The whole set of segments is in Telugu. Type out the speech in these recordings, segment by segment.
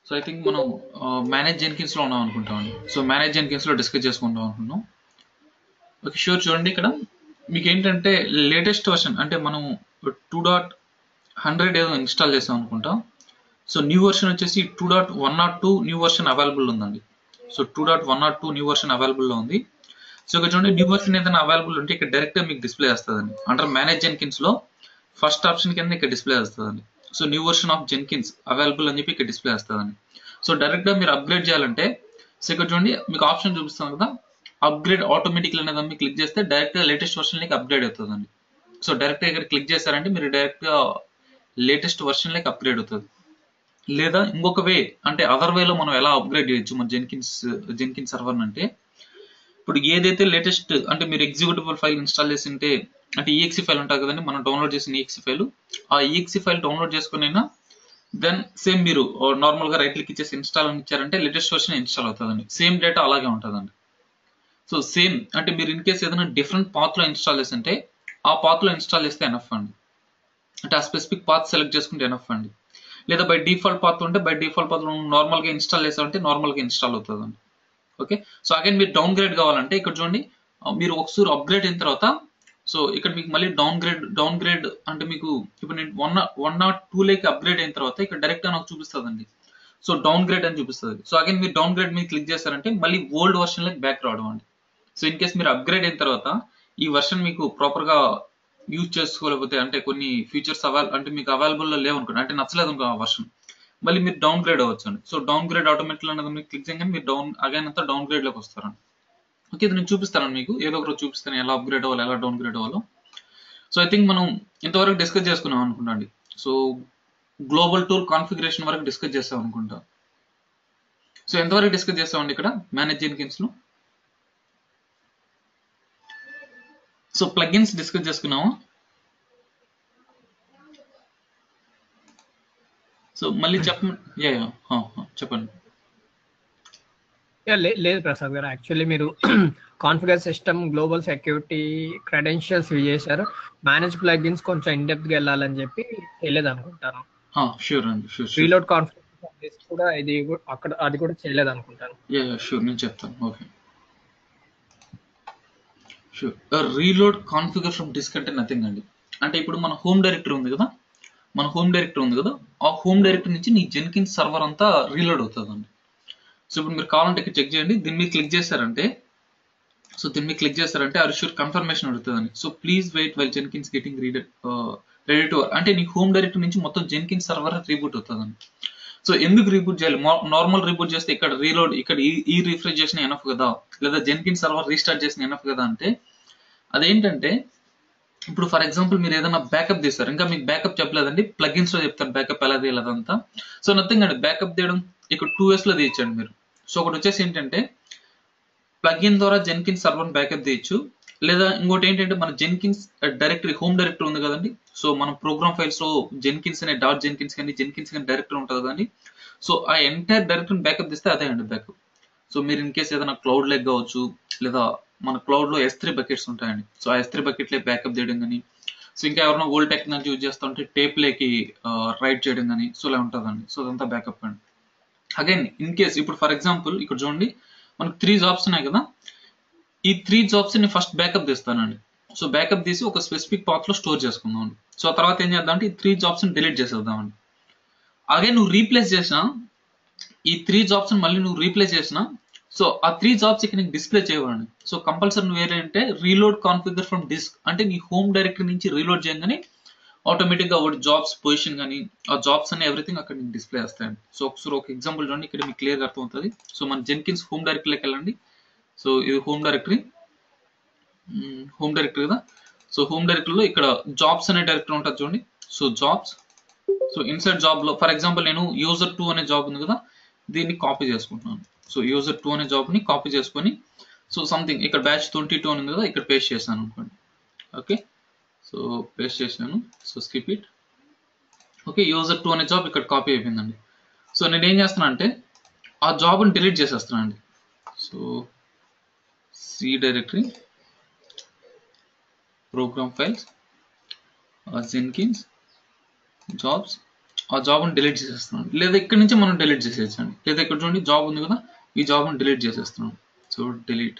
సో ఐ థింక్ మనం మేనేజ్ జెన్కిన్స్ లో ఉన్నాం అనుకుంటామండి సో మేనేజ్ జెన్కిన్స్ లో డిస్కస్ చేసుకుంటాం అనుకున్నాం ఓకే షూర్ చూడండి ఇక్కడ మీకు ఏంటంటే లేటెస్ట్ వర్షన్ అంటే మనం టూ డాట్ హండ్రెడ్ ఏదో ఇన్స్టాల్ చేసాం అనుకుంటాం సో న్యూ వర్షన్ వచ్చేసి two dot one not two new version available ఉందండి so two dot one not two new version అవైలబుల్లో ఉంది సో ఇక్కడ చూడండి న్యూ వర్షన్ ఏదైనా అవైలబుల్ ఉంటే ఇక్కడ డైరెక్ట్ గా మీకు డిస్ప్లే వస్తుందండి అంటే మేనేజ్ జెన్కిన్స్ లో ఫస్ట్ ఆప్షన్ కింద ఇక్కడ డిస్ప్లే వస్తుందండి so new version of Jenkins available అని చెప్పి ఇక్కడ డిస్ప్లే వస్తుందండి సో డైరెక్ట్ గా మీరు అప్గ్రేడ్ చేయాలంటే సో ఇక్కడ చూడండి మీకు ఆప్షన్ చూపిస్తాం కదా అప్గ్రేడ్ ఆటోమేటిక్ అనేది మీరు క్లిక్ చేస్తే డైరెక్ట్ గా లేటెస్ట్ వర్షన్ లకి అప్గ్రేడ్ అవుతుందండి సో డైరెక్ట్ గా ఇక్కడ క్లిక్ చేశారంటే మీరు డైరెక్ట్ గా లేటెస్ట్ వర్షన్ లకి అప్గ్రేడ్ అవుతుంది లేదా ఇంకొక వే అంటే అదర్ వేలో మనం ఎలా అప్గ్రేడ్ చేయొచ్చు మన జెన్కిన్స్ జెన్కిన్ సర్వర్ అంటే ఇప్పుడు ఏదైతే లేటెస్ట్ అంటే మీరు ఎగ్జిక్యూటిబుల్ ఫైల్ ఇన్స్టాల్ చేసి ఉంటే అంటే ఈఎక్సి ఫైల్ ఉంటుంది కదండి మనం డౌన్లోడ్ చేసిన ఈఎక్సి ఫైల్ ఆ ఈఎక్సి ఫైల్ డౌన్లోడ్ చేసుకునైనా దెన్ సేమ్ మీరు నార్మల్ గా రైట్ క్లిక్ ఇచ్చేసి ఇన్స్టాల్ అని ఇచ్చారంటే లేటెస్ట్ వర్షన్ ఇన్స్టాల్ అవుతుందండి సేమ్ డేటా అలాగే ఉంటుందండి సో సేమ్ అంటే మీరు ఇన్ కేస్ ఏదైనా డిఫరెంట్ పాత్ లో ఇన్స్టాల్ చేసి ఉంటే ఆ పాత్ లో ఇన్స్టాల్ చేస్తే ఎనఫ్ అండి అంటే ఆ స్పెసిఫిక్ పాత్ సెలెక్ట్ చేసుకుంటే ఎనఫ్ అండి లేదా బై డిఫాల్ట్ పాత్ ఉంటే బై డిఫాల్ట్ పాత్ నార్మల్ గా ఇన్స్టాల్ చేసామంటే నార్మల్ గా ఇన్స్టాల్ అవుతుందండి ఓకే సో అగైన్ మీరు డౌన్ గ్రేడ్ కావాలంటే ఇక్కడ చూడండి మీరు ఒకసారి అప్గ్రేడ్ అయిన తర్వాత సో ఇక్కడ మీకు మళ్ళీ డౌన్ గ్రేడ్ డౌన్ గ్రేడ్ అంటే మీకు ఇప్పుడు నేను వన్ వన్ నాట్ టూ లేకి అప్గ్రేడ్ అయిన తర్వాత ఇక్కడ డైరెక్ట్ గా నాకు చూపిస్తుందండి సో డౌన్ గ్రేడ్ అని చూపిస్తుంది సో అగైన్ మీరు డౌన్ గ్రేడ్ మీద క్లిక్ చేశారంటే మళ్ళీ ఓల్డ్ వర్షన్ లకి బ్యాక్ రావడం అండి సో ఇన్ కేస్ మీరు అప్గ్రేడ్ అయిన తర్వాత ఈ వర్షన్ మీకు ప్రాపర్ గా యూజ్ చేసుకోలేకపోతే అంటే కొన్ని ఫీచర్స్ అవైల్ అంటే మీకు అవైలబుల్ లో లేవు అనుకోండి అంటే నచ్చలేదు అనుకో ఆ వర్షన్ మళ్ళీ మీరు డౌన్ గ్రేడ్ అవ్వచ్చు అండి సో డౌన్ గ్రేడ్ ఆటోమేటిక్ అనేది మీరు క్లిక్ చేయగానే మీరు డౌన్ అగైన్ అంతా డౌన్ గ్రేడ్ లోకి వస్తారండి ఓకే ఇది నేను చూపిస్తాను మీకు ఏదో ఒక రోజు చూపిస్తాను ఎలా అప్గ్రేడ్ అవ్వాలి ఎలా డౌన్ గ్రేడ్ అవ్వాలో సో ఐ థింక్ మనం ఇంతవరకు డిస్కస్ చేసుకున్నాం అనుకుంటా సో గ్లోబల్ టూల్ కాన్ఫిగరేషన్ వరకు డిస్కస్ చేస్తాం అనుకుంటా సో ఎంతవరకు డిస్కస్ చేస్తామండి ఇక్కడ మేనేజ్ జెన్కిన్స్ లో సో ప్లగిన్స్ డిస్కస్ చేసుకున్నాము సో మళ్ళీ చెప్పండి యా యా చెప్పండి యా, లే- లేదు ప్రసాద్ గారు యాక్చువల్లీ మీరు configure system global security credentials use చేశారు మేనేజ్ ప్లగిన్స్ కొంచెం ఇన్ డెప్త్ గా వెళ్ళాలని చెప్పి చేయలేదు అనుకుంటాను షూర్ అండి షూర్ షూర్ రీలోడ్ కాన్ఫిగర్ కూడా ఇది కూడా అక్కడ అది కూడా చేయలేదు అనుకుంటాను యా యా షూర్ నేను చెప్తాను okay sure reload configure from disk అంటే నథింగ్ అండి అంటే ఇప్పుడు మన హోమ్ డైరెక్టరీ ఉంది కదా మన హోమ్ డైరెక్టరీ ఉంది కదా ఆ హోమ్ డైరెక్టరీ నుంచి నీ జెన్కిన్ సర్వర్ అంతా రీలోడ్ అవుతుందండి సో ఇప్పుడు మీరు కావాలంటే ఇక్కడ చెక్ చేయండి దీని మీద క్లిక్ చేశారంటే సో దీని మీద క్లిక్ చేశారంటే అరిష్యూర్ కన్ఫర్మేషన్ అడుగుతుందండి so please wait while Jenkins getting read ready to అంటే నీ హోమ్ డైరెక్టరీ నుంచి మొత్తం జెన్కిన్ సర్వర్ రీబూట్ అవుతుందండి సో ఎందుకు రీబూట్ చేయాలి నార్మల్ రీబూట్ చేస్తే ఇక్కడ రీలోడ్ ఇక్కడ ఈ ఈ రిఫ్రెష్ చేసిన ఎనఫ్ కదా లేదా జెన్కిన్ సర్వర్ రీస్టార్ట్ చేసిన ఎనఫ్ కదా అంటే అదేంటంటే ఇప్పుడు ఫర్ ఎగ్జాంపుల్ మీరు ఏదైనా బ్యాకప్ తీస్తారు ఇంకా మీకు బ్యాకప్ చెప్పలేదండి ప్లగిన్స్ లో చెప్తారు బ్యాకప్ ఎలా తీయాలి అదంతా సో నథింగ్ అండి బ్యాకప్ తీయడం ఇక్కడ టూ ఇయర్స్ లో తీయచ్చండి మీరు సో ఒకటి వచ్చేసి ఏంటంటే ప్లగిన్ ద్వారా జెన్కిన్స్ సర్వర్ బ్యాకప్ తీయచ్చు లేదా ఇంకోటి ఏంటంటే మన జెన్కిన్స్ డైరెక్టరీ హోమ్ డైరెక్టరీ ఉంది కదండి సో మన ప్రోగ్రామ్ ఫైల్స్ లో జెన్కిన్స్ అనే డాట్ జెన్కిన్స్ కానీ జెన్కిన్స్ కానీ డైరెక్టరీ ఉంటుంది కదండి సో ఆ ఎంటైర్ డైరెక్టరీ బ్యాకప్ తీస్తే అదే అండి బ్యాకప్ సో మీరు ఇన్ కేస్ ఏదైనా క్లౌడ్ లెగ్ కావచ్చు లేదా మన క్లౌడ్ లో ఎస్ త్రీ బకెట్స్ ఉంటాయండి సో ఆ ఎస్ త్రీ బకెట్ లే బ్యాకప్ చేయడం కానీ సో ఇంకా ఎవరైనా ఓల్డ్ టెక్నాలజీ యూజ్ చేస్తుంటే టేప్ లేకి రైట్ చేయడం కానీ సో ఇలా ఉంటుందండి సో అదంతా బ్యాకప్ అండి అగైన్ ఇన్ కేస్ ఇప్పుడు ఫర్ ఎగ్జాంపుల్ ఇక్కడ చూడండి మనకు త్రీ జాబ్స్ ఉన్నాయి కదా ఈ త్రీ జాబ్స్ ని ఫస్ట్ బ్యాకప్ తీస్తానండి సో బ్యాకప్ తీసి ఒక స్పెసిఫిక్ పాత్ లో స్టోర్ చేసుకుందాం సో ఆ తర్వాత ఏం చేద్దాం అంటే ఈ త్రీ జాబ్స్ ని డిలీట్ చేసేద్దామండి అగైన్ నువ్వు రీప్లేస్ చేసిన ఈ త్రీ జాబ్స్ ని మళ్ళీ నువ్వు రీప్లేస్ చేసిన సో ఆ త్రీ జాబ్స్ ఇక్కడ నీకు డిస్ప్లే చేయవండి సో కంపల్సరీ నువ్వు ఏంటంటే రీలోడ్ కాన్ఫిగర్ ఫ్రమ్ డిస్క్ అంటే నీ హోమ్ డైరెక్టరీ నుంచి రీలోడ్ చేయగానే ఆటోమేటిక్ గా ఒకటి జాబ్స్ పొజిషన్ కానీ ఆ జాబ్స్ అనే ఎవ్రీథింగ్ అక్కడ నీకు డిస్ప్లే వస్తాయండి సో ఒకసారి ఒక ఎగ్జాంపుల్ చూడండి ఇక్కడ మీకు క్లియర్ అర్థమవుతుంది సో మన జెన్కిన్స్ హోమ్ డైరెక్టరీలోకి వెళ్ళండి సో ఇది హోమ్ డైరెక్టరీ హోమ్ డైరెక్టరీ కదా సో హోమ్ డైరెక్టరీలో ఇక్కడ జాబ్స్ అనే డైరెక్టరీ ఉంటుంది చూడండి so jobs so inside job లో ఫర్ ఎగ్జాంపుల్ నేను యూజర్ టూ అనే జాబ్ ఉంది కదా దీన్ని కాపీ చేసుకుంటున్నాను సో యూజర్ టూ అనే జాబ్ ని కాపీ చేసుకొని సో సంథింగ్ ఇక్కడ బ్యాచ్ ట్వంటీ టూ ఉంది కదా ఇక్కడ పేస్ట్ చేశాను అనుకోండి ఓకే సో పేస్ట్ చేశాను so skip it okay user two అనే జాబ్ ఇక్కడ కాపీ అయిపోయిందండి సో నేను ఏం చేస్తున్నా అంటే ఆ జాబ్ని డిలీట్ చేసేస్తున్నాను అండి so C directory program files Jenkins jobs ఆ జాబ్ని డిలీట్ చేసేస్తున్నాను లేదా ఇక్కడ నుంచి మనం డిలీట్ చేసేయచ్చండి లేదా ఇక్కడ చూడండి జాబ్ ఉంది కదా ఈ జాబ్ని డిలీట్ చేసేస్తున్నాను సో డిలీట్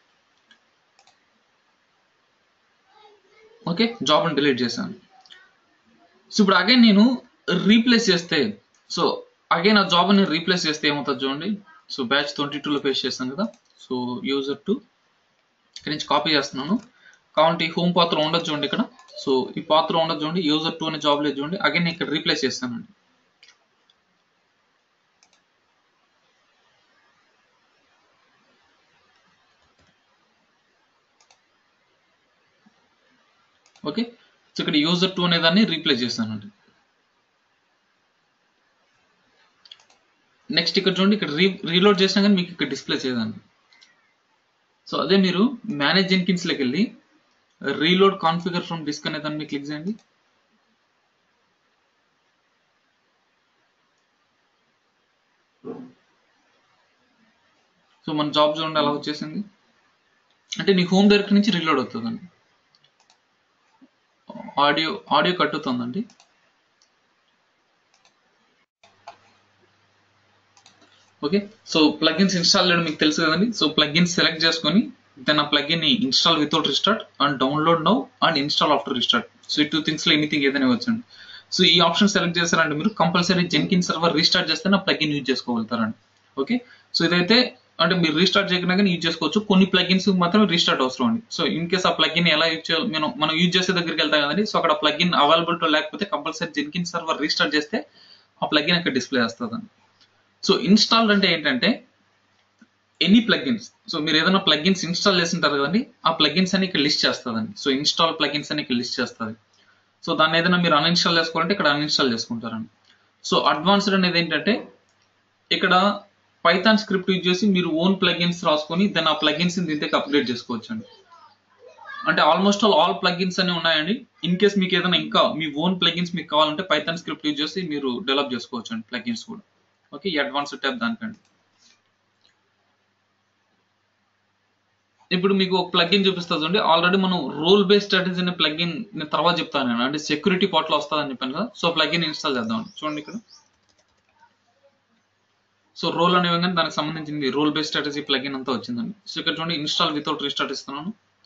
ఓకే జాబ్ని డిలీట్ చేశాను సో ఇప్పుడు అగైన్ నేను రీప్లేస్ చేస్తే సో అగైన్ ఆ జాబ్ని రీప్లేస్ చేస్తే ఏమవుతుంది చూడండి సో బ్యాచ్ ట్వంటీ టూలో పేస్ట్ చేస్తాను కదా సో యూజర్ టు ఇక్కడ నుంచి కాపీ చేస్తున్నాను కాబట్టి హోమ్ పాత్ర ఉండదు చూడండి ఇక్కడ సో ఈ పాత్ర ఉండదు చూడండి యూజర్ టూ అనే జాబ్ లేదు చూడండి అగైన్ ఇక్కడ రీప్లేస్ చేస్తానండి ఓకే సో ఇక్కడ యూజర్ టూ అనే దాన్ని రీప్లేస్ చేస్తానండి నెక్స్ట్ ఇక్కడ చూడండి ఇక్కడ రీ రీలోడ్ చేసినా కానీ మీకు ఇక్కడ డిస్ప్లే చేయదండి సో అదే మీరు మేనేజ్ జెన్కిన్స్లోకి వెళ్ళి రీలోడ్ కాన్ఫిగర్ ఫ్రమ్ డిస్క్ అనే దాన్ని క్లిక్ చేయండి సో మన జాబ్ చూడండి అలా వచ్చేసింది అంటే నీ హోమ్ డైరెక్ట్ నుంచి రీలోడ్ అవుతుందండి ఆడియో ఆడియో కట్ అవుతుందండి ఓకే సో ప్లగిన్స్ ఇన్స్టాల్ చేయడం మీకు తెలుసు కదండి సో ప్లగిన్స్ సెలెక్ట్ చేసుకొని దెన్ ఆ ప్లగిన్ ని install without restart and download now and install after restart so ఈ టూ థింగ్స్ లో ఎనీథింగ్ ఏదైనా వచ్చండి సో ఈ ఆప్షన్ సెలెక్ట్ చేస్తారంటే మీరు కంపల్సరీ జెన్కిన్ సర్వర్ రీస్టార్ట్ చేస్తే నా ప్లగిన్ యూజ్ చేసుకోగలుగుతారండి ఓకే సో ఇదైతే అంటే మీరు రీస్టార్ట్ చేయకుండా కానీ యూజ్ చేసుకోవచ్చు కొన్ని ప్లగిన్స్ మాత్రం రీస్టార్ట్ అవసరం అండి సో ఇన్ కేస్ ఆ ప్లగిన్ ఎలా యూజ్ చేయాలి మనం మనం యూజ్ చేసే దగ్గరికి వెళ్తాం కదండి సో అక్కడ ప్లగిన్ అవైలబుల్ లేకపోతే కంపల్సరీ జెన్కిన్ సర్వర్ రీస్టార్ట్ చేస్తే ఆ ప్లగిన్ అక్కడ డిస్ప్లే చేస్తుందండి సో ఇన్స్టాల్డ్ అంటే ఏంటంటే ఎనీ ప్లగిన్స్ సో మీరు ఏదైనా ప్లగిన్స్ ఇన్స్టాల్ చేసింటారు కదండి ఆ ప్లగిన్స్ అని ఇక్కడ లిస్ట్ చేస్తుందండి సో ఇన్స్టాల్ ప్లగిన్స్ అని ఇక్కడ లిస్ట్ చేస్తుంది సో దాన్ని ఏదైనా మీరు అన్ఇన్స్టాల్ చేసుకోవాలంటే ఇక్కడ అన్ఇన్స్టాల్ చేసుకుంటారండి సో అడ్వాన్స్డ్ అనేది ఏంటంటే ఇక్కడ పైథాన్ స్క్రిప్ట్ యూజ్ చేసి మీరు ఓన్ ప్లగిన్స్ రాసుకొని దాన్ని ఆ ప్లగిన్స్ దీంతో అప్గ్రేడ్ చేసుకోవచ్చు అండి అంటే ఆల్మోస్ట్ ఆల్ ఆల్ ప్లగిన్స్ అన్ని ఉన్నాయండి ఇన్ కేస్ మీకు ఏదైనా ఇంకా మీ ఓన్ ప్లగిన్స్ మీకు కావాలంటే పైథాన్ స్క్రిప్ట్ యూజ్ చేసి మీరు డెవలప్ చేసుకోవచ్చు అండి ప్లగిన్స్ కూడా ఓకే ఈ అడ్వాన్స్డ్ ట్యాబ్ దానికండి ఇప్పుడు మీకు ఒక ప్లగిన్ చూపిస్తా చూడండి ఆల్రెడీ మనం రోల్ బేస్డ్ స్ట్రాటజీ అనే ప్లగిన్ నేను తర్వాత చెప్తాను నేను అంటే సెక్యూరిటీ పార్ట్లో వస్తుందని చెప్పాను కదా సో ప్లగిన్ ఇన్స్టాల్ చేద్దాం చూడండి ఇక్కడ సో రోల్ అనే విధంగా దానికి సంబంధించింది రోల్ బేస్డ్ స్ట్రాటజీ ప్లగిన్ అంతా వచ్చిందండి సో ఇక్కడ చూడండి ఇన్స్టాల్ వితౌట్ రీస్టార్ట్ ఇస్తున్నాను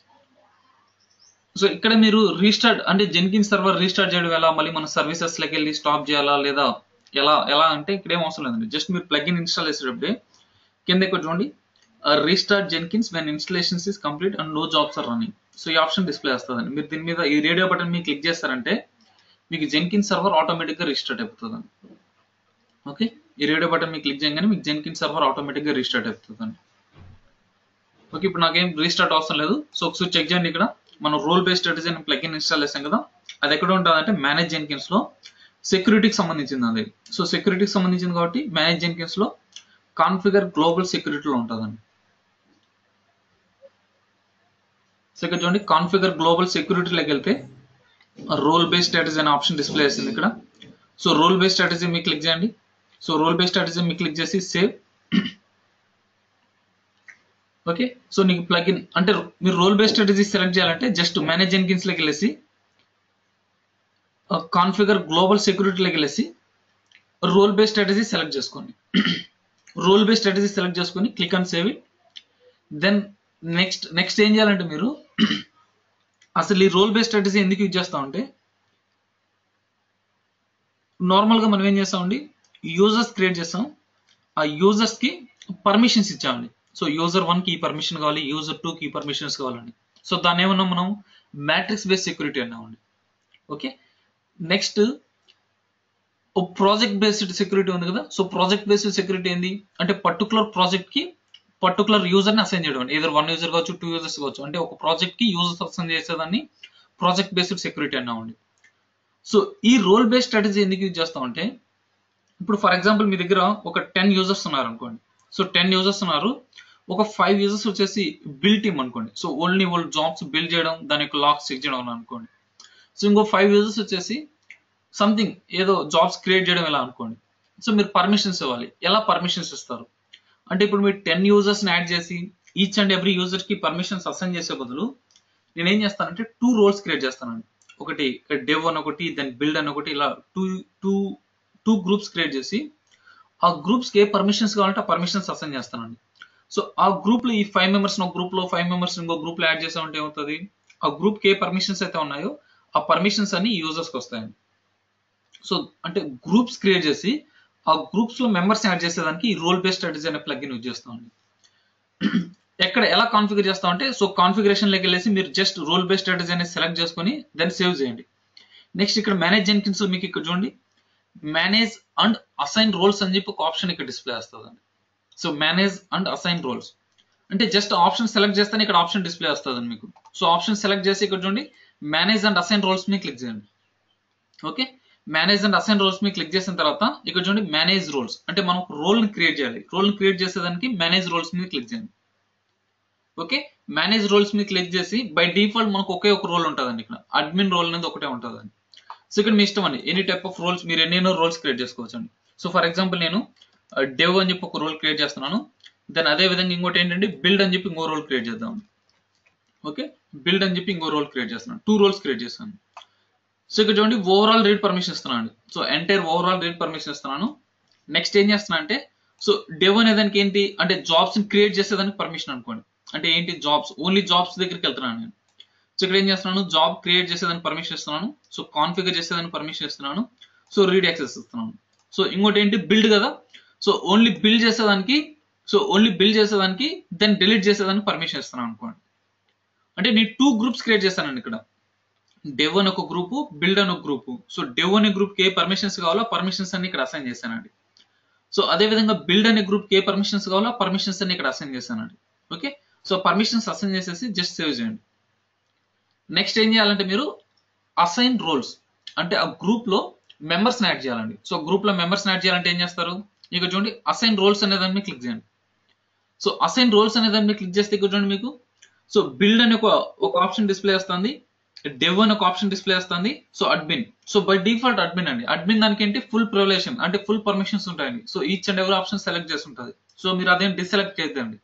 సో ఇక్కడ మీరు రీస్టార్ట్ అంటే జెన్కిన్ సర్వర్ రీస్టార్ట్ చేయడం ఎలా మళ్ళీ మన సర్వీసెస్ లకి వెళ్ళి స్టాప్ చేయాలా లేదా ఎలా ఎలా అంటే ఇక్కడ ఏం అవసరం లేదండి జస్ట్ మీరు ప్లగిన్ ఇన్స్టాల్ చేసేటప్పుడే కింద ఇక్కడ చూడండి restart Jenkins when installations is complete and no jobs are running so ఈ ఆప్షన్ డిస్ప్లే వస్తుందండి మీరు దీని మీద ఈ రేడియో బటన్ మీద క్లిక్ చేస్తారంటే మీకు జెన్కిన్ సర్వర్ ఆటోమేటిక్గా రీస్టార్ట్ అయిపోతుందండి ఓకే ఈ రేడియో బటన్ మీకు క్లిక్ చేయగానే మీకు జెన్కిన్ సర్వర్ ఆటోమేటిక్గా రీస్టార్ట్ అయిపోతుందండి ఓకే ఇప్పుడు నాకేం రీస్టార్ట్ అవసరం లేదు సో ఒకసారి చెక్ చేయండి ఇక్కడ మనం రోల్ బేస్డ్ స్ట్రాటజీ అని ప్లగిన్ ఇన్స్టాల్ చేసాం కదా అది ఎక్కడ ఉంటుంది అంటే మేనేజ్ జెన్కిన్స్ లో సెక్యూరిటీకి సంబంధించింది అది సో సెక్యూరిటీకి సంబంధించింది కాబట్టి మేనేజ్ జెన్కిన్స్ లో కాన్ఫిగర్ గ్లోబల్ సెక్యూరిటీలో ఉంటుందండి సో ఇక్కడ చూడండి కాన్ఫిగర్ గ్లోబల్ సెక్యూరిటీలోకి వెళ్తే రోల్ బేస్డ్ స్ట్రాటజీ అనే ఆప్షన్ డిస్ప్లే చేసింది ఇక్కడ సో రోల్ బేస్డ్ స్ట్రాటజీ మీకు క్లిక్ చేయండి సో రోల్ బేస్డ్ స్ట్రాటజీ మీకు క్లిక్ చేసి సేవ్ ఓకే సో నీకు ప్లగిన్ అంటే మీరు రోల్ బేస్డ్ స్ట్రాటజీ సెలెక్ట్ చేయాలంటే జస్ట్ మేనేజ్ జెన్కిన్స్ లోకి వెళ్ళేసి కాన్ఫిగర్ గ్లోబల్ సెక్యూరిటీలోకి వెళ్ళేసి రోల్ బేస్డ్ స్ట్రాటజీ సెలెక్ట్ చేసుకోండి రోల్ బేస్డ్ స్ట్రాటజీ సెలెక్ట్ చేసుకొని click and save it then next next ఏం చేయాలంటే మీరు అసలు ఈ రోల్ బేస్డ్ స్ట్రాటజీ ఎందుకు యూజ్ చేస్తామంటే నార్మల్గా మనం ఏం చేస్తామండి యూజర్స్ క్రియేట్ చేస్తాం ఆ యూజర్స్ కి పర్మిషన్స్ ఇచ్చామండి సో యూజర్ వన్ కి ఈ పర్మిషన్ కావాలి యూజర్ టూ కి ఈ పర్మిషన్స్ కావాలండి సో దాన్ని ఏమన్నా మనం మ్యాట్రిక్స్ బేస్డ్ సెక్యూరిటీ అన్నామండి okay next project based security ఉంది కదా సో ప్రాజెక్ట్ బేస్డ్ సెక్యూరిటీ ఏంది అంటే పర్టికులర్ ప్రాజెక్ట్ కి పర్టికులర్ యూజర్ ని అసైన్ చేయడం ఏదో వన్ యూజర్ కావచ్చు టూ యూజర్స్ కావచ్చు అంటే ఒక ప్రాజెక్ట్ కి యూజర్స్ అసైన్ చేసేదాన్ని ప్రాజెక్ట్ బేస్డ్ సెక్యూరిటీ అన్నామండి సో ఈ రోల్ బేస్డ్ స్ట్రాటజీ ఎందుకు యూజ్ చేస్తామంటే ఇప్పుడు ఫర్ ఎగ్జాంపుల్ మీ దగ్గర ఒక టెన్ యూజర్స్ ఉన్నారు అనుకోండి సో టెన్ యూజర్స్ ఉన్నారు ఒక ఫైవ్ యూజర్స్ వచ్చేసి బిల్ టీమ్ అనుకోండి సో ఓన్లీ వాళ్ళు జాబ్స్ బిల్డ్ చేయడం దాని యొక్క లాక్స్ చెక్ చేయడం అనుకోండి సో ఇంకో ఫైవ్ యూజర్స్ వచ్చేసి సంథింగ్ ఏదో జాబ్స్ క్రియేట్ చేయడం ఎలా అనుకోండి సో మీరు పర్మిషన్స్ ఇవ్వాలి ఎలా పర్మిషన్స్ ఇస్తారు అంటే ఇప్పుడు మీరు టెన్ యూజర్స్ ని యాడ్ చేసి ఈచ్ అండ్ ఎవ్రీ యూజర్ కి పర్మిషన్స్ అసైన్ చేసే బదులు నేను ఏం చేస్తానంటే టూ రోల్స్ క్రియేట్ చేస్తానండి ఒకటి డెవ్ అని ఒకటి దెన్ బిల్డ్ అని ఒకటి ఇలా two two two groups create చేసి ఆ గ్రూప్స్ కి ఏ పర్మిషన్స్ కావాలంటే ఆ పర్మిషన్స్ అసైన్ చేస్తానండి సో ఆ గ్రూప్ లో ఈ ఫైవ్ మెంబర్స్ ఒక గ్రూప్ లో ఫైవ్ మెంబర్స్ ఇంకో గ్రూప్ లో యాడ్ చేసామంటే ఏమవుతుంది ఆ గ్రూప్ కి ఏ పర్మిషన్స్ అయితే ఉన్నాయో ఆ పర్మిషన్స్ అన్ని యూజర్స్ కి వస్తాయండి సో అంటే గ్రూప్స్ క్రియేట్ చేసి ఆ గ్రూప్స్ లో మెంబర్స్ యాడ్ చేసేదానికి ఈ రోల్ బేస్డ్ స్ట్రాటజీ అనే ప్లగ్ఇన్ యూజ్ చేస్తామండి ఎక్కడ ఎలా కాన్ఫిగర్ చేస్తామంటే సో కాన్ఫిగరేషన్ లోకి వెళ్ళేసి మీరు జస్ట్ రోల్ బేస్డ్ స్ట్రాటజీ అనేది సెలెక్ట్ చేసుకొని దాన్ని సేవ్ చేయండి నెక్స్ట్ ఇక్కడ మేనేజ్ జెన్కిన్స్ మీకు ఇక్కడ చూడండి మేనేజ్ అండ్ అసైన్ రోల్స్ అని చెప్పి ఒక ఆప్షన్ ఇక్కడ డిస్ప్లే వస్తుందండి so manage and assign roles అంటే జస్ట్ ఆప్షన్ సెలెక్ట్ చేస్తేనే ఇక్కడ ఆప్షన్ డిస్ప్లే వస్తుందండి మీకు సో ఆప్షన్ సెలెక్ట్ చేసి ఇక్కడ చూడండి మేనేజ్ అండ్ అసైన్ రోల్స్ మీద క్లిక్ చేయండి okay manage and assign roles మీద క్లిక్ చేసిన తర్వాత ఇక్కడ చూడండి మేనేజ్ రోల్స్ అంటే మనం రోల్ ని క్రియేట్ చేయాలి రోల్ ని క్రియేట్ చేసేదానికి మేనేజ్ రోల్స్ మీద క్లిక్ చేయండి ఓకే మేనేజ్ రోల్స్ మీద క్లిక్ చేసి బై డిఫాల్ట్ మనకు ఒకే ఒక రోల్ ఉంటుందండి ఇక్కడ అడ్మిన్ రోల్ అనేది ఒకటే ఉంటుందండి సో ఇక్కడ మీ ఇష్టం అండి ఎనీ టైప్ ఆఫ్ రోల్స్ మీరు ఎన్నెన్నో రోల్స్ క్రియేట్ చేసుకోవచ్చు అండి సో ఫర్ ఎగ్జాంపుల్ నేను డెవ్ అని చెప్పి ఒక రోల్ క్రియేట్ చేస్తున్నాను దెన్ అదే విధంగా ఇంకోటి ఏంటంటే బిల్డ్ అని చెప్పి ఇంకో రోల్ క్రియేట్ చేద్దాం ఓకే బిల్డ్ అని చెప్పి ఇంకో రోల్ క్రియేట్ చేస్తున్నాను టూ రోల్స్ క్రియేట్ చేస్తాను సో ఇక్కడ చూడండి ఓవరాల్ రీడ్ పర్మిషన్ ఇస్తున్నాను so entire overall read permission ఇస్తున్నాను నెక్స్ట్ ఏం చేస్తున్నా అంటే సో డెవ్ అనే దానికి ఏంటి అంటే జాబ్స్ ని క్రియేట్ చేసేదానికి పర్మిషన్ అనుకోండి అంటే ఏంటి జాబ్స్ ఓన్లీ జాబ్స్ దగ్గరికి వెళ్తున్నాను నేను సో ఇక్కడ ఏం చేస్తున్నాను జాబ్ క్రియేట్ చేసేదానికి పర్మిషన్ ఇస్తున్నాను సో కాన్ఫిగర్ చేసేదానికి పర్మిషన్ ఇస్తున్నాను సో రీడ్ యాక్సెస్ ఇస్తున్నాను సో ఇంకోటి ఏంటి బిల్డ్ కదా సో ఓన్లీ బిల్డ్ చేసేదానికి సో ఓన్లీ బిల్డ్ చేసేదానికి దెన్ డిలీట్ చేసేదానికి పర్మిషన్ ఇస్తున్నాను అనుకోండి అంటే నేను టూ గ్రూప్స్ క్రియేట్ చేస్తానండి ఇక్కడ డెవ్ అని ఒక గ్రూపు బిల్డ్ అని ఒక గ్రూపు సో డెవ్ అనే గ్రూప్కి ఏ పర్మిషన్స్ కావాలో పర్మిషన్స్ అన్ని ఇక్కడ అసైన్ చేశానండి సో అదే విధంగా బిల్డ్ అనే గ్రూప్కి ఏ పర్మిషన్స్ కావాలో పర్మిషన్స్ అన్ని ఇక్కడ అసైన్ చేశానండి ఓకే సో పర్మిషన్స్ అసైన్ చేసేసి జస్ట్ సేవ్ చేయండి నెక్స్ట్ ఏం చేయాలంటే మీరు అసైన్ రోల్స్ అంటే ఆ గ్రూప్ లో మెంబర్స్ యాడ్ చేయాలండి సో గ్రూప్ లో మెంబర్స్ యాడ్ చేయాలంటే ఏం చేస్తారు ఇక చూడండి అసైన్ రోల్స్ అనే దాన్ని క్లిక్ చేయండి సో అసైన్ రోల్స్ అనే దాన్ని క్లిక్ చేస్తే ఇక్కడ చూడండి మీకు సో బిల్డ్ అనే ఒక ఒక ఆప్షన్ డిస్ప్లే వస్తుంది డెవ్ అని ఒక ఆప్షన్ డిస్ప్లే వస్తుంది so admin so by default admin అండి అడ్మిన్ దానికి ఏంటి ఫుల్ ప్రివలేషన్ అంటే ఫుల్ పర్మిషన్స్ ఉంటాయండి సో ఈచ్ అండ్ ఎవరి ఆప్షన్ సెలెక్ట్ చేసి ఉంటుంది సో మీరు అదేం డిసెలెక్ట్ చేయద్దండి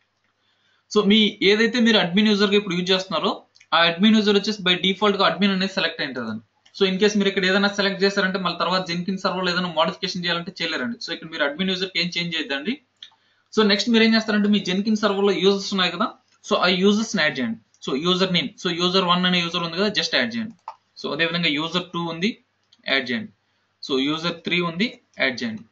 సో మీ ఏదైతే మీరు అడ్మిన్ యూజర్ గా ఇప్పుడు యూజ్ చేస్తున్నారో ఆ అడ్మిన్ యూజర్ వచ్చేసి బై డిఫాల్ట్ గా అడ్మిన్ అనేది సెలెక్ట్ అయి ఉంటుందండి సో ఇన్ కేస్ మీరు ఇక్కడ ఏదైనా సెలెక్ట్ చేశారంటే మళ్ళీ తర్వాత జెన్కిన్ సర్వర్ ఏదైనా మోడిఫికేషన్ చేయాలంటే చేయలేరండి సో ఇక్కడ మీరు అడ్మిన్ యూజర్ కి ఏం చేంజ్ చేయొద్దండి సో నెక్స్ట్ మీరు ఏం చేస్తారంటే మీ జెన్కిన్ సర్వర్ లో యూజర్స్ ఉన్నాయి కదా సో ఆ యూజర్స్ యాడ్ చేయండి so user name so user one అనే యూజర్ ఉంది కదా జస్ట్ యాడ్ చేయండి సో అదే విధంగా యూజర్ టూ ఉంది యాడ్ చేయండి సో యూజర్ త్రీ ఉంది యాడ్ చేయండి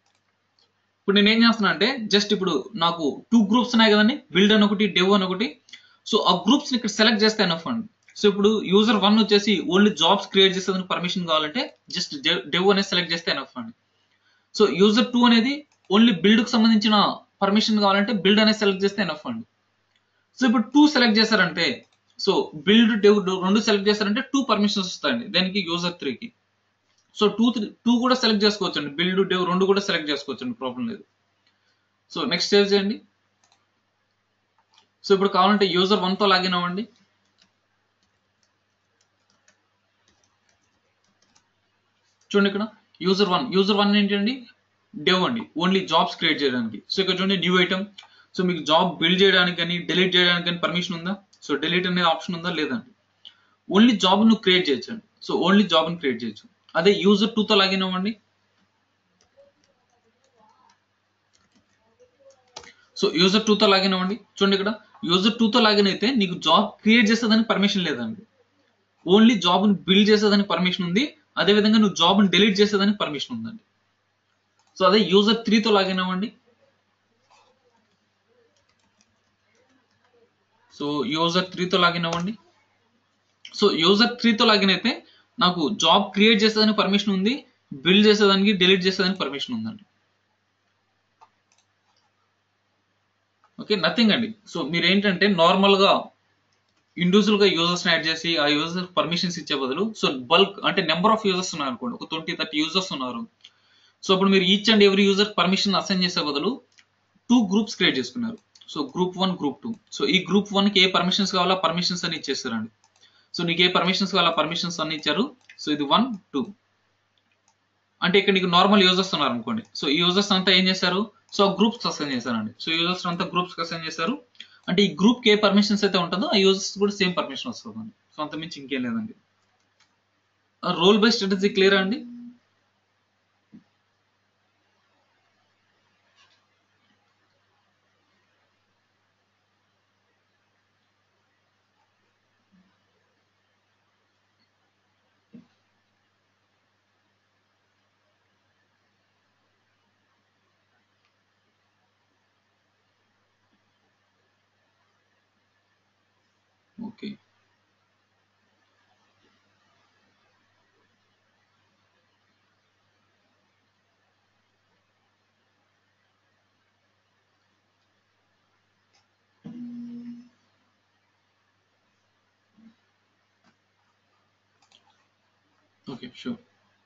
ఇప్పుడు నేను ఏం చేస్తున్నా అంటే జస్ట్ ఇప్పుడు నాకు టూ గ్రూప్స్ ఉన్నాయి కదండి బిల్డ్ అని ఒకటి డెవ్ అని ఒకటి సో ఆ గ్రూప్స్ ఇక్కడ సెలెక్ట్ చేస్తే ఎనఫ్ అండి సో ఇప్పుడు యూజర్ వన్ వచ్చేసి ఓన్లీ జాబ్స్ క్రియేట్ చేసేదానికి పర్మిషన్ కావాలంటే జస్ట్ డెవ్ అనేది సెలెక్ట్ చేస్తే ఎనఫ్ అండి సో యూజర్ టూ అనేది ఓన్లీ బిల్డ్ కు సంబంధించిన పర్మిషన్ కావాలంటే బిల్డ్ అనేది సెలెక్ట్ చేస్తే ఎనఫ్ అండి సో ఇప్పుడు టూ సెలెక్ట్ చేశారంటే సో బిల్డ్ డెవ్ రెండు సెలెక్ట్ చేశారంటే టూ పర్మిషన్స్ వస్తాయండి దానికి యూజర్ త్రీకి సో టూ త్రీ టూ కూడా సెలెక్ట్ చేసుకోవచ్చు అండి బిల్డ్ డెవ్ రెండు కూడా సెలెక్ట్ చేసుకోవచ్చు అండి ప్రాబ్లం లేదు సో నెక్స్ట్ సేవ్ చేయండి సో ఇప్పుడు కావాలంటే యూజర్ వన్తో లాగిన్ అవ్వండి చూడండి ఇక్కడ యూజర్ వన్ యూజర్ వన్ ఏంటండి డెవ్ అండి ఓన్లీ జాబ్స్ క్రియేట్ చేయడానికి సో ఇక్కడ చూడండి న్యూ ఐటమ్ సో మీకు జాబ్ బిల్డ్ చేయడానికి కానీ డిలీట్ చేయడానికి కానీ పర్మిషన్ ఉందా సో డిలీట్ అనేది ఆప్షన్ ఉందా లేదండి ఓన్లీ జాబ్ నువ్వు క్రియేట్ చేయొచ్చండి సో ఓన్లీ జాబ్ ని క్రియేట్ చేయొచ్చు అదే యూజర్ టూతో లాగిన్ అవ్వండి సో యూజర్ టూతో లాగిన్ అవ్వండి చూడండి ఇక్కడ యూజర్ టూతో లాగిన్ అయితే నీకు జాబ్ క్రియేట్ చేసేదానికి పర్మిషన్ లేదండి ఓన్లీ జాబ్ ని బిల్డ్ చేసేదానికి పర్మిషన్ ఉంది అదే విధంగా నువ్వు జాబ్ ని డిలీట్ చేసేదానికి పర్మిషన్ ఉందండి సో అదే యూజర్ త్రీతో లాగిన్ అవ్వండి సో యూజర్ త్రీతో లాగిన్ అవ్వండి సో యూజర్ త్రీతో లాగిన్ అయితే నాకు జాబ్ క్రియేట్ చేసేదానికి పర్మిషన్ ఉంది బిల్డ్ చేసేదానికి డిలీట్ చేసేదానికి పర్మిషన్ ఉందండి ఓకే నథింగ్ అండి సో మీరు ఏంటంటే నార్మల్ గా ఇండివిజువల్ గా యూజర్స్ యాడ్ చేసి ఆ యూజర్ పర్మిషన్స్ ఇచ్చే బదులు సో బల్క్ అంటే నెంబర్ ఆఫ్ యూజర్స్ ఉన్నారు అనుకోండి ఒక ట్వంటీ థర్టీ యూజర్స్ ఉన్నారు సో అప్పుడు మీరు each and every user permission assign చేసే బదులు టూ గ్రూప్స్ క్రియేట్ చేసుకున్నారు so group one group two so ఈ గ్రూప్ వన్ కి ఏ పర్మిషన్స్ కావాలో పర్మిషన్స్ అని ఇచ్చేస్తారండి సో నీకు ఏ పర్మిషన్స్ కావాలో పర్మిషన్స్ అన్ని ఇచ్చారు సో ఇది వన్ టూ అంటే ఇక్కడ నీకు నార్మల్ యూజర్స్ ఉన్నారు అనుకోండి సో ఈ యూజర్స్ అంతా ఏం చేశారు సో గ్రూప్స్ అసైన్ చేశారండి సో యూజర్స్ అంతా గ్రూప్స్ అసైన్ చేశారు అంటే ఈ గ్రూప్ కి ఏ పర్మిషన్స్ అయితే ఉంటుందో ఆ యూజర్స్ కూడా సేమ్ పర్మిషన్ వస్తుందండి సో అంత మించి ఇంకేం లేదండి రోల్ బై స్ట్రాటజీ క్లియర్ అండి okay okay sure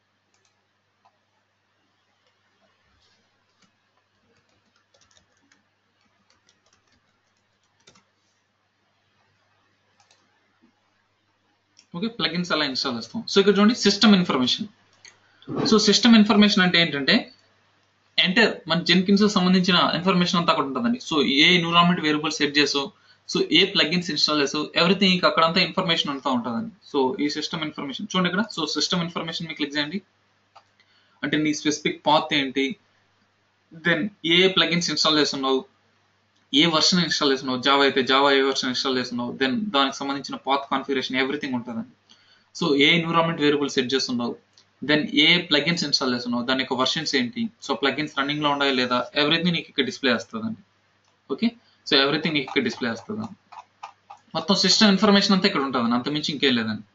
okay plugins అలా ఇన్స్టాల్ చేస్తాం సో ఇక్కడ చూడండి system information so system information అంటే ఏంటంటే ఎంటర్ మన జెన్కిన్స్ సంబంధించిన ఇన్ఫర్మేషన్ అంతా అక్కడ ఉంటుందండి సో ఏ ఎన్విరాన్మెంట్ వేరియబుల్ సెట్ చేసో సో ఏ ప్లగిన్స్ ఇన్స్టాల్ చేసో ఎవ్రీథింగ్ ఇంకా అక్కడంతా ఇన్ఫర్మేషన్ అంతా ఉంటుందండి సో ఈ సిస్టమ్ ఇన్ఫర్మేషన్ చూడండి ఇక్కడ సో సిస్టమ్ ఇన్ఫర్మేషన్ మీకు క్లిక్ చేయండి అంటే నీ స్పెసిఫిక్ పాత్ ఏంటి దెన్ ఏ ప్లగిన్స్ ఇన్స్టాల్ చేస్తున్నావు ఏ వర్షన్ ఇన్స్టాల్ చేస్తున్నావు జావా అయితే జావా ఏ వర్షన్ ఇన్స్టాల్ చేస్తున్నావు దెన్ దానికి సంబంధించిన పాత్ కాన్ఫిగరేషన్ ఎవ్రీథింగ్ ఉంటుందండి సో ఏ ఎన్విరాన్మెంట్ వేరియబుల్ సెట్ చేస్తున్నావు దెన్ ఏ ప్లగిన్స్ ఇన్స్టాల్ చేస్తున్నావు దాని యొక్క వర్షన్స్ ఏంటి సో ప్లగిన్స్ రన్నింగ్ లో ఉన్నాయా లేదా ఎవ్రీథింగ్ నీకు ఇక్కడ డిస్ప్లే వస్తుందండి ఓకే సో ఎవ్రీథింగ్ నీకు ఇక్కడ డిస్ప్లే వస్తుంది మొత్తం సిస్టమ్ ఇన్ఫర్మేషన్ అంతా ఇక్కడ ఉంటుంది అంత మించి ఇంకేం లేదండి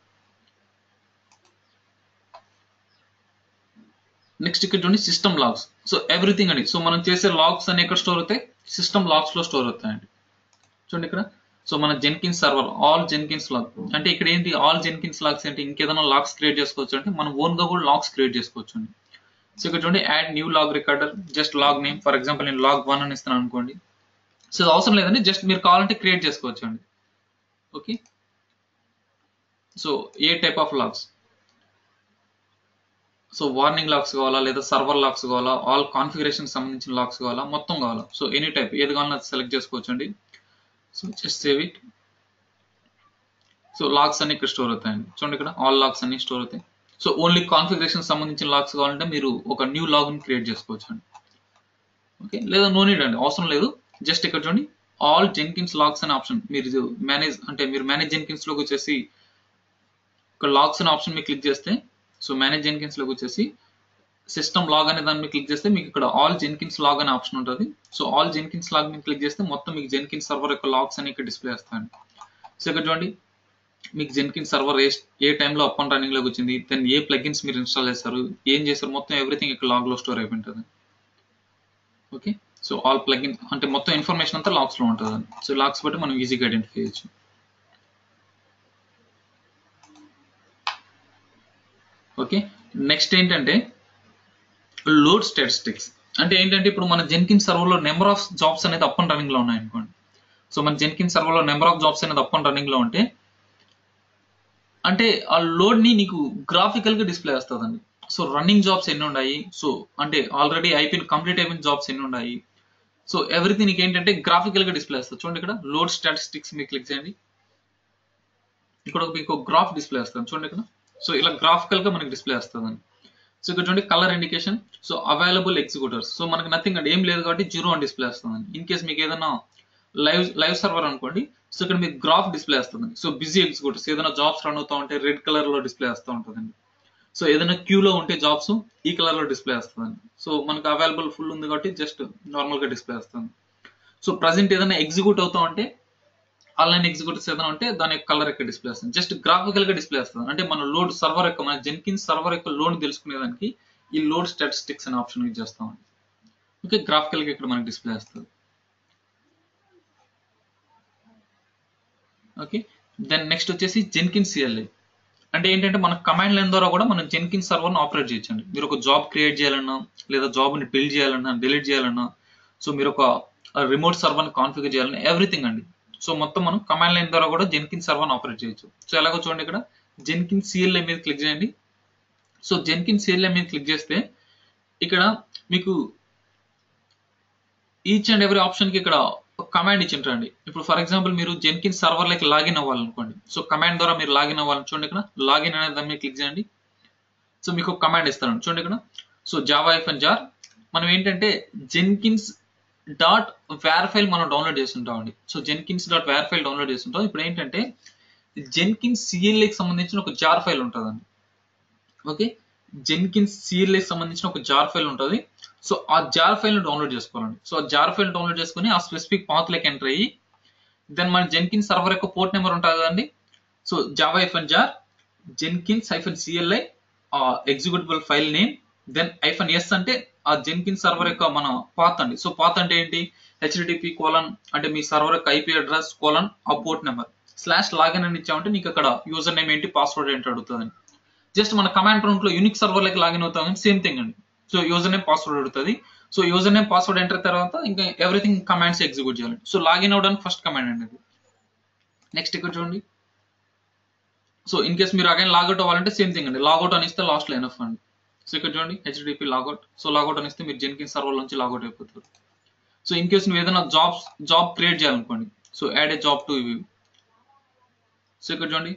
నెక్స్ట్ ఇక్కడ చూడండి సిస్టమ్ లాగ్స్ సో ఎవ్రీథింగ్ అండి సో మనం చేసే లాగ్స్ అన్ని ఎక్కడ స్టోర్ అవుతాయి సిస్టమ్ లాగ్స్ లో స్టోర్ అవుతాయండి చూడండి ఇక్కడ సో మన Jenkins server all Jenkins log అంటే ఇక్కడ ఏంటి ఆల్ జెన్కిన్స్ లాగ్స్ ఏంటి ఇంకేదైనా లాగ్స్ క్రియేట్ చేసుకోవచ్చు అంటే మనం ఓన్ గా కూడా లాగ్స్ క్రియేట్ చేసుకోవచ్చు అండి సో ఇక్కడ చూడండి add new log recorder just log name for example నేను లాగ్ వన్ అని ఇస్తున్నాను అనుకోండి సో ఇది అవసరం లేదండి జస్ట్ మీరు కావాలంటే క్రియేట్ చేసుకోవచ్చు అండి ఓకే సో ఏ type of logs so warning logs కావాలా లేదా సర్వర్ లాక్స్ కావాలా ఆల్ కాన్ఫిగరేషన్ సంబంధించిన లాక్స్ కావాలా మొత్తం కావాలా సో ఎనీ టైప్ ఏది కావాలన్నా సెలెక్ట్ చేసుకోవచ్చు అండి so just save it so logs అన్ని ఇక్కడ స్టోర్ అవుతాయండి చూడండి ఇక్కడ ఆల్ లాక్స్ అన్ని స్టోర్ అవుతాయి సో ఓన్లీ కాన్ఫిగరేషన్ సంబంధించిన లాక్స్ కావాలంటే మీరు ఒక న్యూ లాగ్ని క్రియేట్ చేసుకోవచ్చు అండి ఓకే లేదా నో నీడ్ అండి అవసరం లేదు జస్ట్ ఇక్కడ చూడండి ఆల్ జెన్కిన్స్ లాక్స్ అనే ఆప్షన్ మీరు మేనేజ్ అంటే మీరు మేనేజ్ జెన్కిన్స్ లోకి వచ్చేసి ఇక్కడ లాక్స్ అనే ఆప్షన్ మీరు క్లిక్ చేస్తే సో మేనేజ్ జెన్కిన్స్ లోకి వచ్చేసి సిస్టమ్ లాగ్ అనే దాన్ని క్లిక్ చేస్తే మీకు ఇక్కడ ఆల్ జెన్కిన్స్ లాగ్ అనే ఆప్షన్ ఉంటుంది సో ఆల్ జెన్కిన్స్ లాగ్ మీద క్లిక్ చేస్తే మొత్తం మీకు జెన్కిన్స్ సర్వర్ యొక్క లాగ్స్ అని ఇక్కడ డిస్ప్లే వస్తాయండి సో ఇక్కడ చూడండి మీకు జెన్కిన్స్ సర్వర్ ఏ ఏ టైంలో అప్ అండ్ రన్నింగ్ లోకి వచ్చింది దెన్ ఏ ప్లగిన్స్ మీరు ఇన్స్టాల్ చేస్తారు ఏం చేస్తారు మొత్తం ఎవ్రీథింగ్ ఇక్కడ లాగ్ లో స్టోర్ అయిపోయి ఉంటుంది ఓకే సో ఆల్ ప్లగిన్ అంటే మొత్తం ఇన్ఫర్మేషన్ అంతా లాగ్స్ లో ఉంటుంది సో లాగ్స్ బట్టి మనం ఈజీగా ఐడెంటిఫై చేయొచ్చు ఓకే నెక్స్ట్ ఏంటంటే లోడ్ స్టాటిస్టిక్స్ అంటే ఏంటంటే ఇప్పుడు మన జెన్కిన్ సర్వర్లో నెంబర్ ఆఫ్ జాబ్స్ అనేది అప్ అండ్ రన్నింగ్ లో ఉన్నాయి అనుకోండి సో మన జెన్కిన్ సర్వర్లో నెంబర్ ఆఫ్ జాబ్స్ అనేది అప్ అండ్ రన్నింగ్ లో ఉంటే అంటే ఆ లోడ్ ని నీకు గ్రాఫికల్ గా డిస్ప్లే వస్తుందండి సో రన్నింగ్ జాబ్స్ ఎన్ని ఉన్నాయి సో అంటే ఆల్రెడీ అయిపోయిన కంప్లీట్ అయిపోయిన జాబ్స్ ఎన్ని ఉన్నాయి సో ఎవ్రీథింగ్ నీకు ఏంటంటే గ్రాఫికల్ గా డిస్ప్లే వస్తుంది చూడండి ఇక్కడ లోడ్ స్టాటిస్టిక్స్ మీకు క్లిక్ చేయండి ఇక్కడ మీకు గ్రాఫ్ డిస్ప్లే వస్తుంది చూడండి ఇక్కడ సో ఇలా గ్రాఫికల్ గా మనకి డిస్ప్లే వస్తుందండి సో ఇక్కడ చూడండి colour indication so available executors so మనకి నథింగ్ అంటే ఏం లేదు కాబట్టి జీరో అని డిస్ప్లే వస్తుందండి ఇన్ కేస్ మీకు ఏదైనా లైవ్ లైవ్ సర్వర్ అనుకోండి సో ఇక్కడ మీకు గ్రాఫ్ డిస్ప్లే వస్తుంది సో బిజీ ఎగ్జిక్యూటర్స్ ఏదైనా జాబ్స్ రన్ అవుతా ఉంటే రెడ్ కలర్ లో డిస్ప్లే వస్తూ ఉంటుందండి సో ఏదైనా క్యూలో ఉంటే జాబ్స్ ఈ కలర్ లో డిస్ప్లే వస్తుందండి సో మనకు అవైలబుల్ ఫుల్ ఉంది కాబట్టి జస్ట్ నార్మల్ గా డిస్ప్లే వస్తుంది సో ప్రజెంట్ ఏదైనా ఎగ్జిక్యూట్ అవుతా ఉంటే ఆన్లైన్ ఎగ్జిక్యూటివ్స్ ఏదైనా ఉంటే దాని యొక్క కలర్ యొక్క డిస్ప్లే వస్తుంది జస్ట్ గ్రాఫికల్ గా డిస్ప్లే వస్తుంది అంటే మన లోడ్ సర్వర్ యొక్క మన జెన్కిన్ సర్వర్ యొక్క లోడ్ తెలుసుకునేదానికి ఈ లోడ్ స్టాటిస్టిక్స్ అనే ఆప్షన్ యూజ్ చేస్తామండి ఓకే గ్రాఫికల్ గా ఇక్కడ మనకి డిస్ప్లే వస్తుంది ఓకే దెన్ నెక్స్ట్ వచ్చేసి జెన్కిన్ సిఎల్ఐ అంటే ఏంటంటే మన కమాండ్ లైన్ ద్వారా కూడా మనం జెన్కిన్ సర్వర్ని ఆపరేట్ చేయొచ్చండి మీరు ఒక జాబ్ క్రియేట్ చేయాలన్నా లేదా జాబ్ని బిల్డ్ చేయాలన్నా డిలీట్ చేయాలన్నా సో మీరు ఒక రిమోట్ సర్వర్ని కాన్ఫిగర్ చేయాలన్నా ఎవ్రీథింగ్ అండి సో మొత్తం మనం కమాండ్ లైన్ ద్వారా కూడా జెన్కిన్ సర్వర్ని ఆపరేట్ చేయొచ్చు సో ఎలాగో చూడండి ఇక్కడ జెన్కిన్ సిఎల్ఐ మీద క్లిక్ చేయండి సో జెన్కిన్ సిఎల్ఐ మీద క్లిక్ చేస్తే ఇక్కడ మీకు ఈచ్ అండ్ ఎవ్రీ ఆప్షన్ కి ఇక్కడ కమాండ్ ఇచ్చింటారండి ఇప్పుడు ఫర్ ఎగ్జాంపుల్ మీరు జెన్కిన్ సర్వర్ లైక్ లాగిన్ అవ్వాలనుకోండి సో కమాండ్ ద్వారా మీరు లాగిన్ అవ్వాలని చూడండి ఇక్కడ లాగిన్ అనే దాని మీద క్లిక్ చేయండి సో మీకు ఒక కమాండ్ ఇస్తాను చూడండి ఇక్కడ so Java hyphen jar మనం ఏంటంటే జెన్కిన్స్ డాట్ వేర్ ఫైల్ మనం డౌన్లోడ్ చేస్తుంటామండి so Jenkins dot war file download చేస్తుంటాం ఇప్పుడు ఏంటంటే జెన్కిన్స్ సిఎల్ఏకి సంబంధించిన ఒక జార్ ఫైల్ ఉంటుందండి ఓకే జెన్కిన్స్ సిఎల్ఏకి సంబంధించిన ఒక జార్ ఫైల్ ఉంటుంది సో ఆ జార్ ఫైల్ ను డౌన్లోడ్ చేసుకోవాలండి సో ఆ జార్ ఫైల్ డౌన్లోడ్ చేసుకుని ఆ స్పెసిఫిక్ పాత్ లెక్క ఎంటర్ అయ్యి దెన్ మన జెన్కిన్ సర్వర్ యొక్క పోర్ట్ నెంబర్ ఉంటుంది కదండి so Java hyphen jar Jenkins hyphen CLI executable file name then hyphen S అంటే ఆ జెన్కిన్ సర్వర్ యొక్క మన పాత్ అండి సో పాత్ అంటే ఏంటి హెచ్డిటిపి కోలన్ అంటే మీ సర్వర్ యొక్క ఐపీ అడ్రస్ కోలన్ ఆ పోర్ట్ నెంబర్ స్లాష్ లాగిన్ అని ఇచ్చామంటే నీకు అక్కడ యూజర్ నేమ్ ఏంటి పాస్వర్డ్ ఏంటి అడుగుతుంది జస్ట్ మన కమాండ్ ప్రాంప్ట్ లో యూనిక్ సర్వర్ లకి లాగిన్ అవుతాం సేమ్ థింగ్ అండి సో యూజర్ నేమ్ పాస్వర్డ్ అడుగుతుంది so user name password enter తర్వాత ఇంకా ఎవ్రీథింగ్ కమాండ్స్ ఎగ్జిక్యూట్ చేయాలి సో లాగిన్ అవడానికి ఫస్ట్ కమాండ్ అండి ఇది నెక్స్ట్ ఇక్కడ చూడండి సో ఇన్ కేస్ మీరు అగైన్ లాగౌట్ అవ్వాలంటే సేమ్ థింగ్ అండి లాగౌట్ అని ఇస్తే లాస్ట్ లైన్ ఆఫ్ అండి సో ఇక్కడ చూడండి హెచ్డిపి లాగౌట్ సో లాగౌట్ అని ఇస్తే మీరు జెన్కిన్ సర్వర్ నుంచి లాగౌట్ అయిపోతారు సో ఇన్ కేస్ నువ్వు ఏదైనా జాబ్స్ జాబ్ క్రియేట్ చేయాలనుకోండి so add a job to ఇవి సో ఇక్కడ చూడండి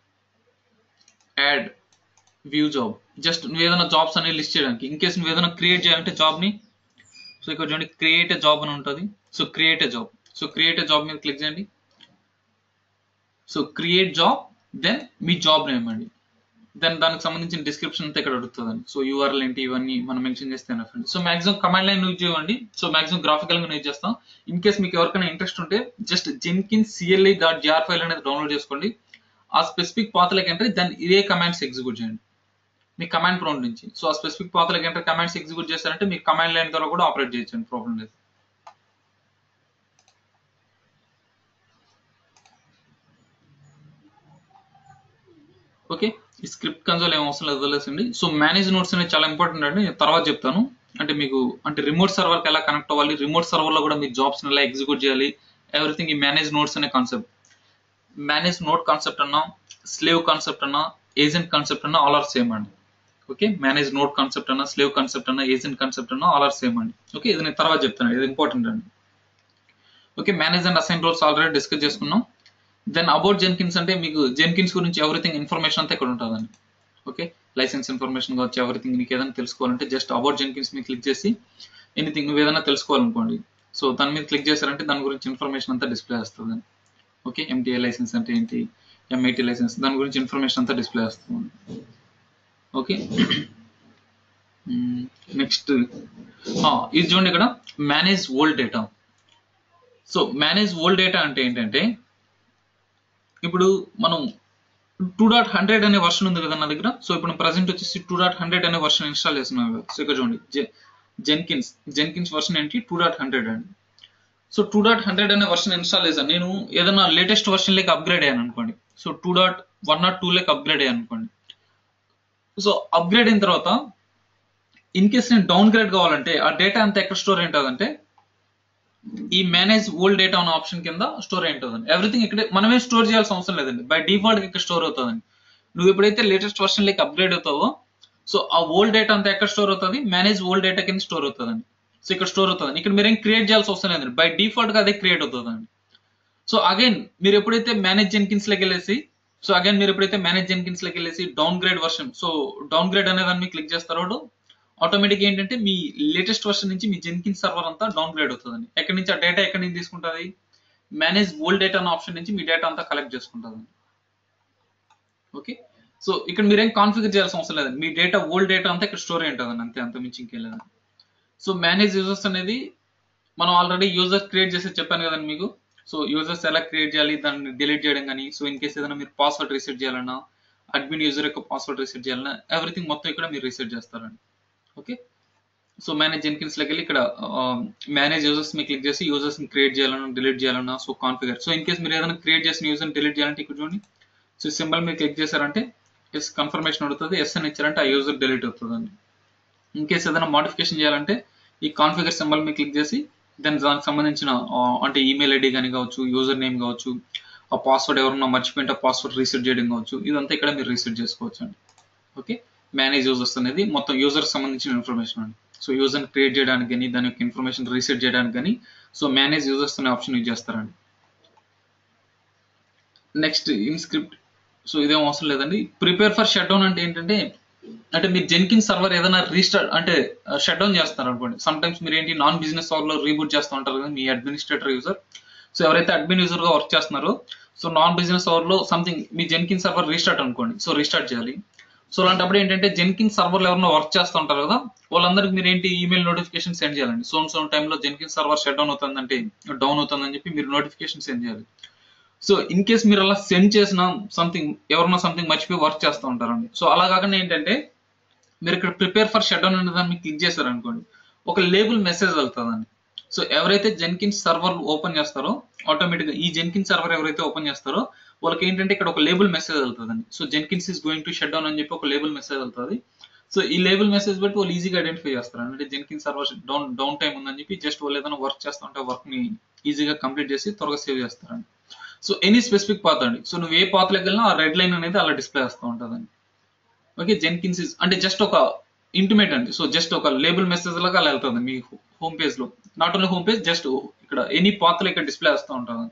యాడ్ వ్యూ జాబ్ జస్ట్ నువ్వు ఏదైనా జాబ్స్ అనేది లిస్ట్ చేయడానికి ఇన్ కేస్ నువ్వు ఏదైనా క్రియేట్ చేయాలంటే జాబ్ ని సో ఇక్కడ చూడండి క్రియేట్ ఏ జాబ్ అని ఉంటుంది so create a job so create a job మీద క్లిక్ చేయండి సో క్రియేట్ జాబ్ దెన్ మీ జాబ్ నేమ్ అండి దెన్ దానికి సంబంధించిన డిస్క్రిప్షన్ అంతా ఇక్కడ అడుగుతుందండి సో యూఆర్ఎల్ ఏంటి ఇవన్నీ మనం మెన్షన్ చేస్తే అండి so maximum command line use చేయండి సో మాక్సిమం గ్రాఫికల్ గా యూజ్ చేస్తాం ఇన్ కేస్ మీకు ఎవరికైనా ఇంట్రెస్ట్ ఉంటే just Jenkin CLI dot jar file అనేది డౌన్లోడ్ చేసుకోండి ఆ స్పెసిఫిక్ పాతలకి ఎంటర్ దాన్ని ఇదే కమాండ్స్ ఎగ్జిక్యూట్ చేయండి మీ కమాండ్ ప్రౌండ్ నుంచి సో ఆ స్పెసిఫిక్ పాతలకి ఎంటర్ కమాండ్స్ ఎగ్జిక్యూట్ చేస్తారంటే మీకు కమాండ్ లైన్ ద్వారా కూడా ఆపరేట్ చేయొచ్చు ప్రాబ్లం లేదు ఓకే ఈ స్క్రిప్ట్ కన్సోల్ ఏం అవసరం లేదు వదిలేసండి సో మేనేజ్ నోట్స్ అనేది చాలా ఇంపార్టెంట్ అండి నేను తర్వాత చెప్తాను అంటే మీకు అంటే రిమోట్ సర్వర్కి ఎలా కనెక్ట్ అవ్వాలి రిమోట్ సర్వర్లో కూడా మీ జాబ్స్ని ఎలా ఎగ్జిక్యూట్ చేయాలి ఎవ్రీథింగ్ ఈ మేనేజ్ నోట్స్ అనే కాన్సెప్ట్ మేనేజ్ నోట్ కాన్సెప్ట్ అన్నా స్లేవ్ కాన్సెప్ట్ అన్నా ఏజెంట్ కాన్సెప్ట్ అన్నా ఆల్ ఆర్ సేమ్ అండి ఓకే మేనేజ్ నోట్ కాన్సెప్ట్ అన్నా స్లేవ్ కాన్సెప్ట్ అన్నా ఏజెంట్ కాన్సెప్ట్ అన్నా ఆల్ ఆర్ సేమ్ అండి ఓకే ఇది నేను తర్వాత చెప్తాను ఇది ఇంపార్టెంట్ అండి okay manage and assign roles already discuss చేసుకున్నాం దెన్ అబౌట్ జెన్కిన్స్ అంటే మీకు జెన్కిన్స్ గురించి ఎవ్రీథింగ్ ఇన్ఫర్మేషన్ అంతా ఇక్కడ ఉంటుందండి ఓకే లైసెన్స్ ఇన్ఫర్మేషన్ కావచ్చు ఎవ్రీథింగ్ నీకు ఏదైనా తెలుసుకోవాలంటే జస్ట్ అబౌట్ జెన్కిన్స్ మీద క్లిక్ చేసి ఎనీథింగ్ నువ్వు ఏదైనా తెలుసుకోవాలనుకోండి సో దాని మీద క్లిక్ చేశారంటే దాని గురించి ఇన్ఫర్మేషన్ అంతా డిస్ప్లే వస్తుంది ఓకే ఎంటీఏ లైసెన్స్ అంటే ఏంటి ఎంఐటి లైసెన్స్ దాని గురించి ఇన్ఫర్మేషన్ అంతా డిస్ప్లే వస్తుంది ఓకే నెక్స్ట్ ఇది చూడండి ఇక్కడ manage old data so manage old data అంటే ఏంటంటే ఇప్పుడు మనం టూ డాట్ హండ్రెడ్ అనే వర్షన్ ఉంది కదా నా దగ్గర సో ఇప్పుడు ప్రజెంట్ వచ్చేసి టూ డాట్ హండ్రెడ్ అనే వర్షన్ ఇన్స్టాల్ చేస్తున్నాం సో ఇక్కడ చూడండి జెన్కిన్స్ జెన్కిన్స్ వర్షన్ ఏంటి టూ డాట్ హండ్రెడ్ అండి సో టూ డాట్ హండ్రెడ్ అనే వర్షన్ ఇన్స్టాల్ చేశాను నేను ఏదైనా లేటెస్ట్ వర్షన్ లేక అప్గ్రేడ్ అయ్యాను అనుకోండి so two dot one not two లేక అప్గ్రేడ్ అయ్యాను అనుకోండి సో అప్గ్రేడ్ అయిన తర్వాత ఇన్ కేస్ నేను డౌన్ గ్రేడ్ కావాలంటే ఆ డేటా అంతా ఎక్కడ స్టోర్ ఏంటంటే ఈ మేనేజ్ ఓల్డ్ డేటా ఉన్న ఆప్షన్ కింద స్టోర్ అయి ఉంటుందండి ఎవ్రీథింగ్ ఇక్కడ మనమే స్టోర్ చేయాల్సిన అవసరం లేదండి బై డిఫాల్ట్ ఇక్కడ స్టోర్ అవుతుందండి నువ్వు ఎప్పుడైతే లేటెస్ట్ వర్షన్ లెక్క అప్గ్రేడ్ అవుతావో సో ఆ ఓల్డ్ డేటా అంతా ఎక్కడ స్టోర్ అవుతుంది మేనేజ్ ఓల్డ్ డేటా కింద స్టోర్ అవుతుందండి సో ఇక్కడ స్టోర్ అవుతుంది ఇక్కడ మీరేం క్రియేట్ చేయాల్సిన అవసరం లేదండి బై డిఫాల్ట్ గా అదే క్రియేట్ అవుతుందండి సో అగైన్ మీరు ఎప్పుడైతే మేనేజ్ జెన్కిన్స్ లకి వెళ్ళేసి సో అగైన్ మీరు ఎప్పుడైతే మేనేజ్ జెన్కిన్స్ లకి వెళ్ళేసి downgrade version so downgrade అనే దాన్ని క్లిక్ చేస్తారో ఆటోమేటిక్ ఏంటంటే మీ లేటెస్ట్ వర్షన్ నుంచి మీ జెన్కిన్ సర్వర్ అంతా డౌన్ గ్రేడ్ అవుతుందండి ఎక్కడి నుంచి ఆ డేటా ఎక్కడి నుంచి తీసుకుంటుంది మేనేజ్ ఓల్డ్ డేటా అనే ఆప్షన్ నుంచి మీ డేటా అంతా కలెక్ట్ చేసుకుంటుంది ఓకే సో ఇక్కడ మీరేం కాన్ఫిగర్ చేయాల్సిన అవసరం లేదండి మీ డేటా ఓల్డ్ డేటా అంతా ఇక్కడ స్టోర్ అయి ఉంటుందండి అంతే అంత మించి ఇంకేం లేదండి సో మేనేజ్ యూజర్స్ అనేది మనం ఆల్రెడీ యూజర్ క్రియేట్ చేసి చెప్పాను కదండి మీకు సో యూజర్స్ ఎలా క్రియేట్ చేయాలి దాన్ని డిలీట్ చేయడం కానీ సో ఇన్ కేస్ ఏదైనా మీరు పాస్వర్డ్ రీసెట్ చేయాలన్నా అడ్మిన్ యూజర్ యొక్క పాస్వర్డ్ రీసెట్ చేయాలన్నా ఎవ్రీథింగ్ మొత్తం ఇక్కడ మీరు రీసెట్ చేస్తారండి ఓకే సో మేనేజ్ జెన్కిన్స్ లోకి వెళ్ళి ఇక్కడ మేనేజ్ యూజర్స్ మీ క్లిక్ చేసి యూజర్స్ ని క్రియేట్ చేయాలన్నా డిలీట్ చేయాలన్నా so configure so in case మీరు ఏదైనా క్రియేట్ చేసిన యూజర్ డిలీట్ చేయాలంటే ఇక్కడ చూడండి సో సింబల్ మీరు క్లిక్ చేశారంటే ఎస్ కన్ఫర్మేషన్ అడుగుతుంది ఎస్ అని ఇచ్చారంటే ఆ యూజర్ డిలీట్ అవుతుందండి ఇన్ కేస్ ఏదైనా మోడిఫికేషన్ చేయాలంటే ఈ కాన్ఫిగర్ సింబల్ మీద క్లిక్ చేసి దాని దానికి సంబంధించిన అంటే ఈమెయిల్ ఐడి కానీ కావచ్చు యూజర్ నేమ్ కావచ్చు ఆ పాస్వర్డ్ ఎవరన్నా మర్చిపోయింటే ఆ పాస్వర్డ్ రీసెట్ చేయడం కావచ్చు ఇదంతా ఇక్కడ మీరు రీసెట్ చేసుకోవచ్చు అండి ఓకే మేనేజ్ యూజర్స్ అనేది మొత్తం యూజర్ సంబంధించిన ఇన్ఫర్మేషన్ అండి సో యూజర్ క్రియేట్ చేయడానికి కానీ దాని యొక్క ఇన్ఫర్మేషన్ రీసెట్ చేయడానికి కానీ సో మేనేజ్ యూజర్స్ అనే ఆప్షన్ యూజ్ చేస్తారండి నెక్స్ట్ ఇన్ స్క్రిప్ట్ సో ఇదేం అవసరం లేదండి ప్రిపేర్ ఫర్ షట్ డౌన్ అంటే ఏంటంటే అంటే మీరు జెన్కిన్ సర్వర్ ఏదైనా రీస్టార్ట్ అంటే షట్ డౌన్ చేస్తారు అనుకోండి సమ్ టైమ్స్ మీరు ఏంటి నాన్ బిజినెస్ సర్వర్లో రీబూట్ చేస్తూ ఉంటారు కదా మీ అడ్మినిస్ట్రేటర్ యూజర్ సో ఎవరైతే అడ్మిన్ యూజర్ గా వర్క్ చేస్తున్నారో సో నాన్ బిజినెస్ సర్వర్లో సంథింగ్ మీ జెన్కిన్ సర్వర్ రీస్టార్ట్ అనుకోండి సో రీస్టార్ట్ చేయాలి సో అలాంటప్పుడు ఏంటంటే జెన్కిన్ సర్వర్లు ఎవరైనా వర్క్ చేస్తూ ఉంటారు కదా వాళ్ళందరికి మీరు ఏంటి ఈమెయిల్ నోటిఫికేషన్ సెండ్ చేయాలండి సోన్ సోన్ టైంలో జెన్కిన్ సర్వర్ షట్ డౌన్ అవుతుందంటే డౌన్ అవుతుందని చెప్పి మీరు నోటిఫికేషన్ సెండ్ చేయాలి సో ఇన్ కేస్ మీరు అలా సెండ్ చేసిన సంథింగ్ ఎవరన్నా సంథింగ్ మర్చిపోయి వర్క్ చేస్తూ ఉంటారండి సో అలా కాకుండా ఏంటంటే మీరు ఇక్కడ ప్రిపేర్ ఫర్ షట్ డౌన్ అనే దాన్ని క్లిక్ చేశారు అనుకోండి ఒక లేబుల్ మెసేజ్ వెళ్తుందండి సో ఎవరైతే జెన్కిన్ సర్వర్ ఓపెన్ చేస్తారో ఆటోమేటిక్ గా ఈ జెన్కిన్ సర్వర్ ఎవరైతే ఓపెన్ చేస్తారో వాళ్ళకి ఏంటంటే ఇక్కడ ఒక లేబుల్ మెసేజ్ వెళ్తుందండి so Jenkins is going to shut down అని చెప్పి ఒక లేబుల్ మెసేజ్ వెళ్తుంది సో ఈ లేబుల్ మెసేజ్ బట్టి వాళ్ళు ఈజీగా ఐడెంటిఫై చేస్తారు అంటే Jenkins server down down time ఉందని చెప్పి జస్ట్ వాళ్ళు ఏదైనా వర్క్ చేస్తుంటే వర్క్ ని ఈజీగా కంప్లీట్ చేసి త్వరగా సేవ్ చేస్తారండి సో ఎనీ స్పెసిఫిక్ పాత్ అండి సో నువ్వు ఏ పాత్లోకి వెళ్ళినా ఆ రెడ్ లైన్ అనేది అలా డిస్ప్లే వస్తూ ఉంటుందండి ఓకే జెన్కిన్స్ ఇస్ అంటే జస్ట్ ఒక ఇంటిమేట్ అండి సో జస్ట్ ఒక లేబుల్ మెసేజ్ లాగా అలా వెళ్తుంది మీ హోమ్ పేజ్ లో not only home page just ఇక్కడ ఎనీ పాత్ లో ఇక్కడ డిస్ప్లే వస్తూ ఉంటుంది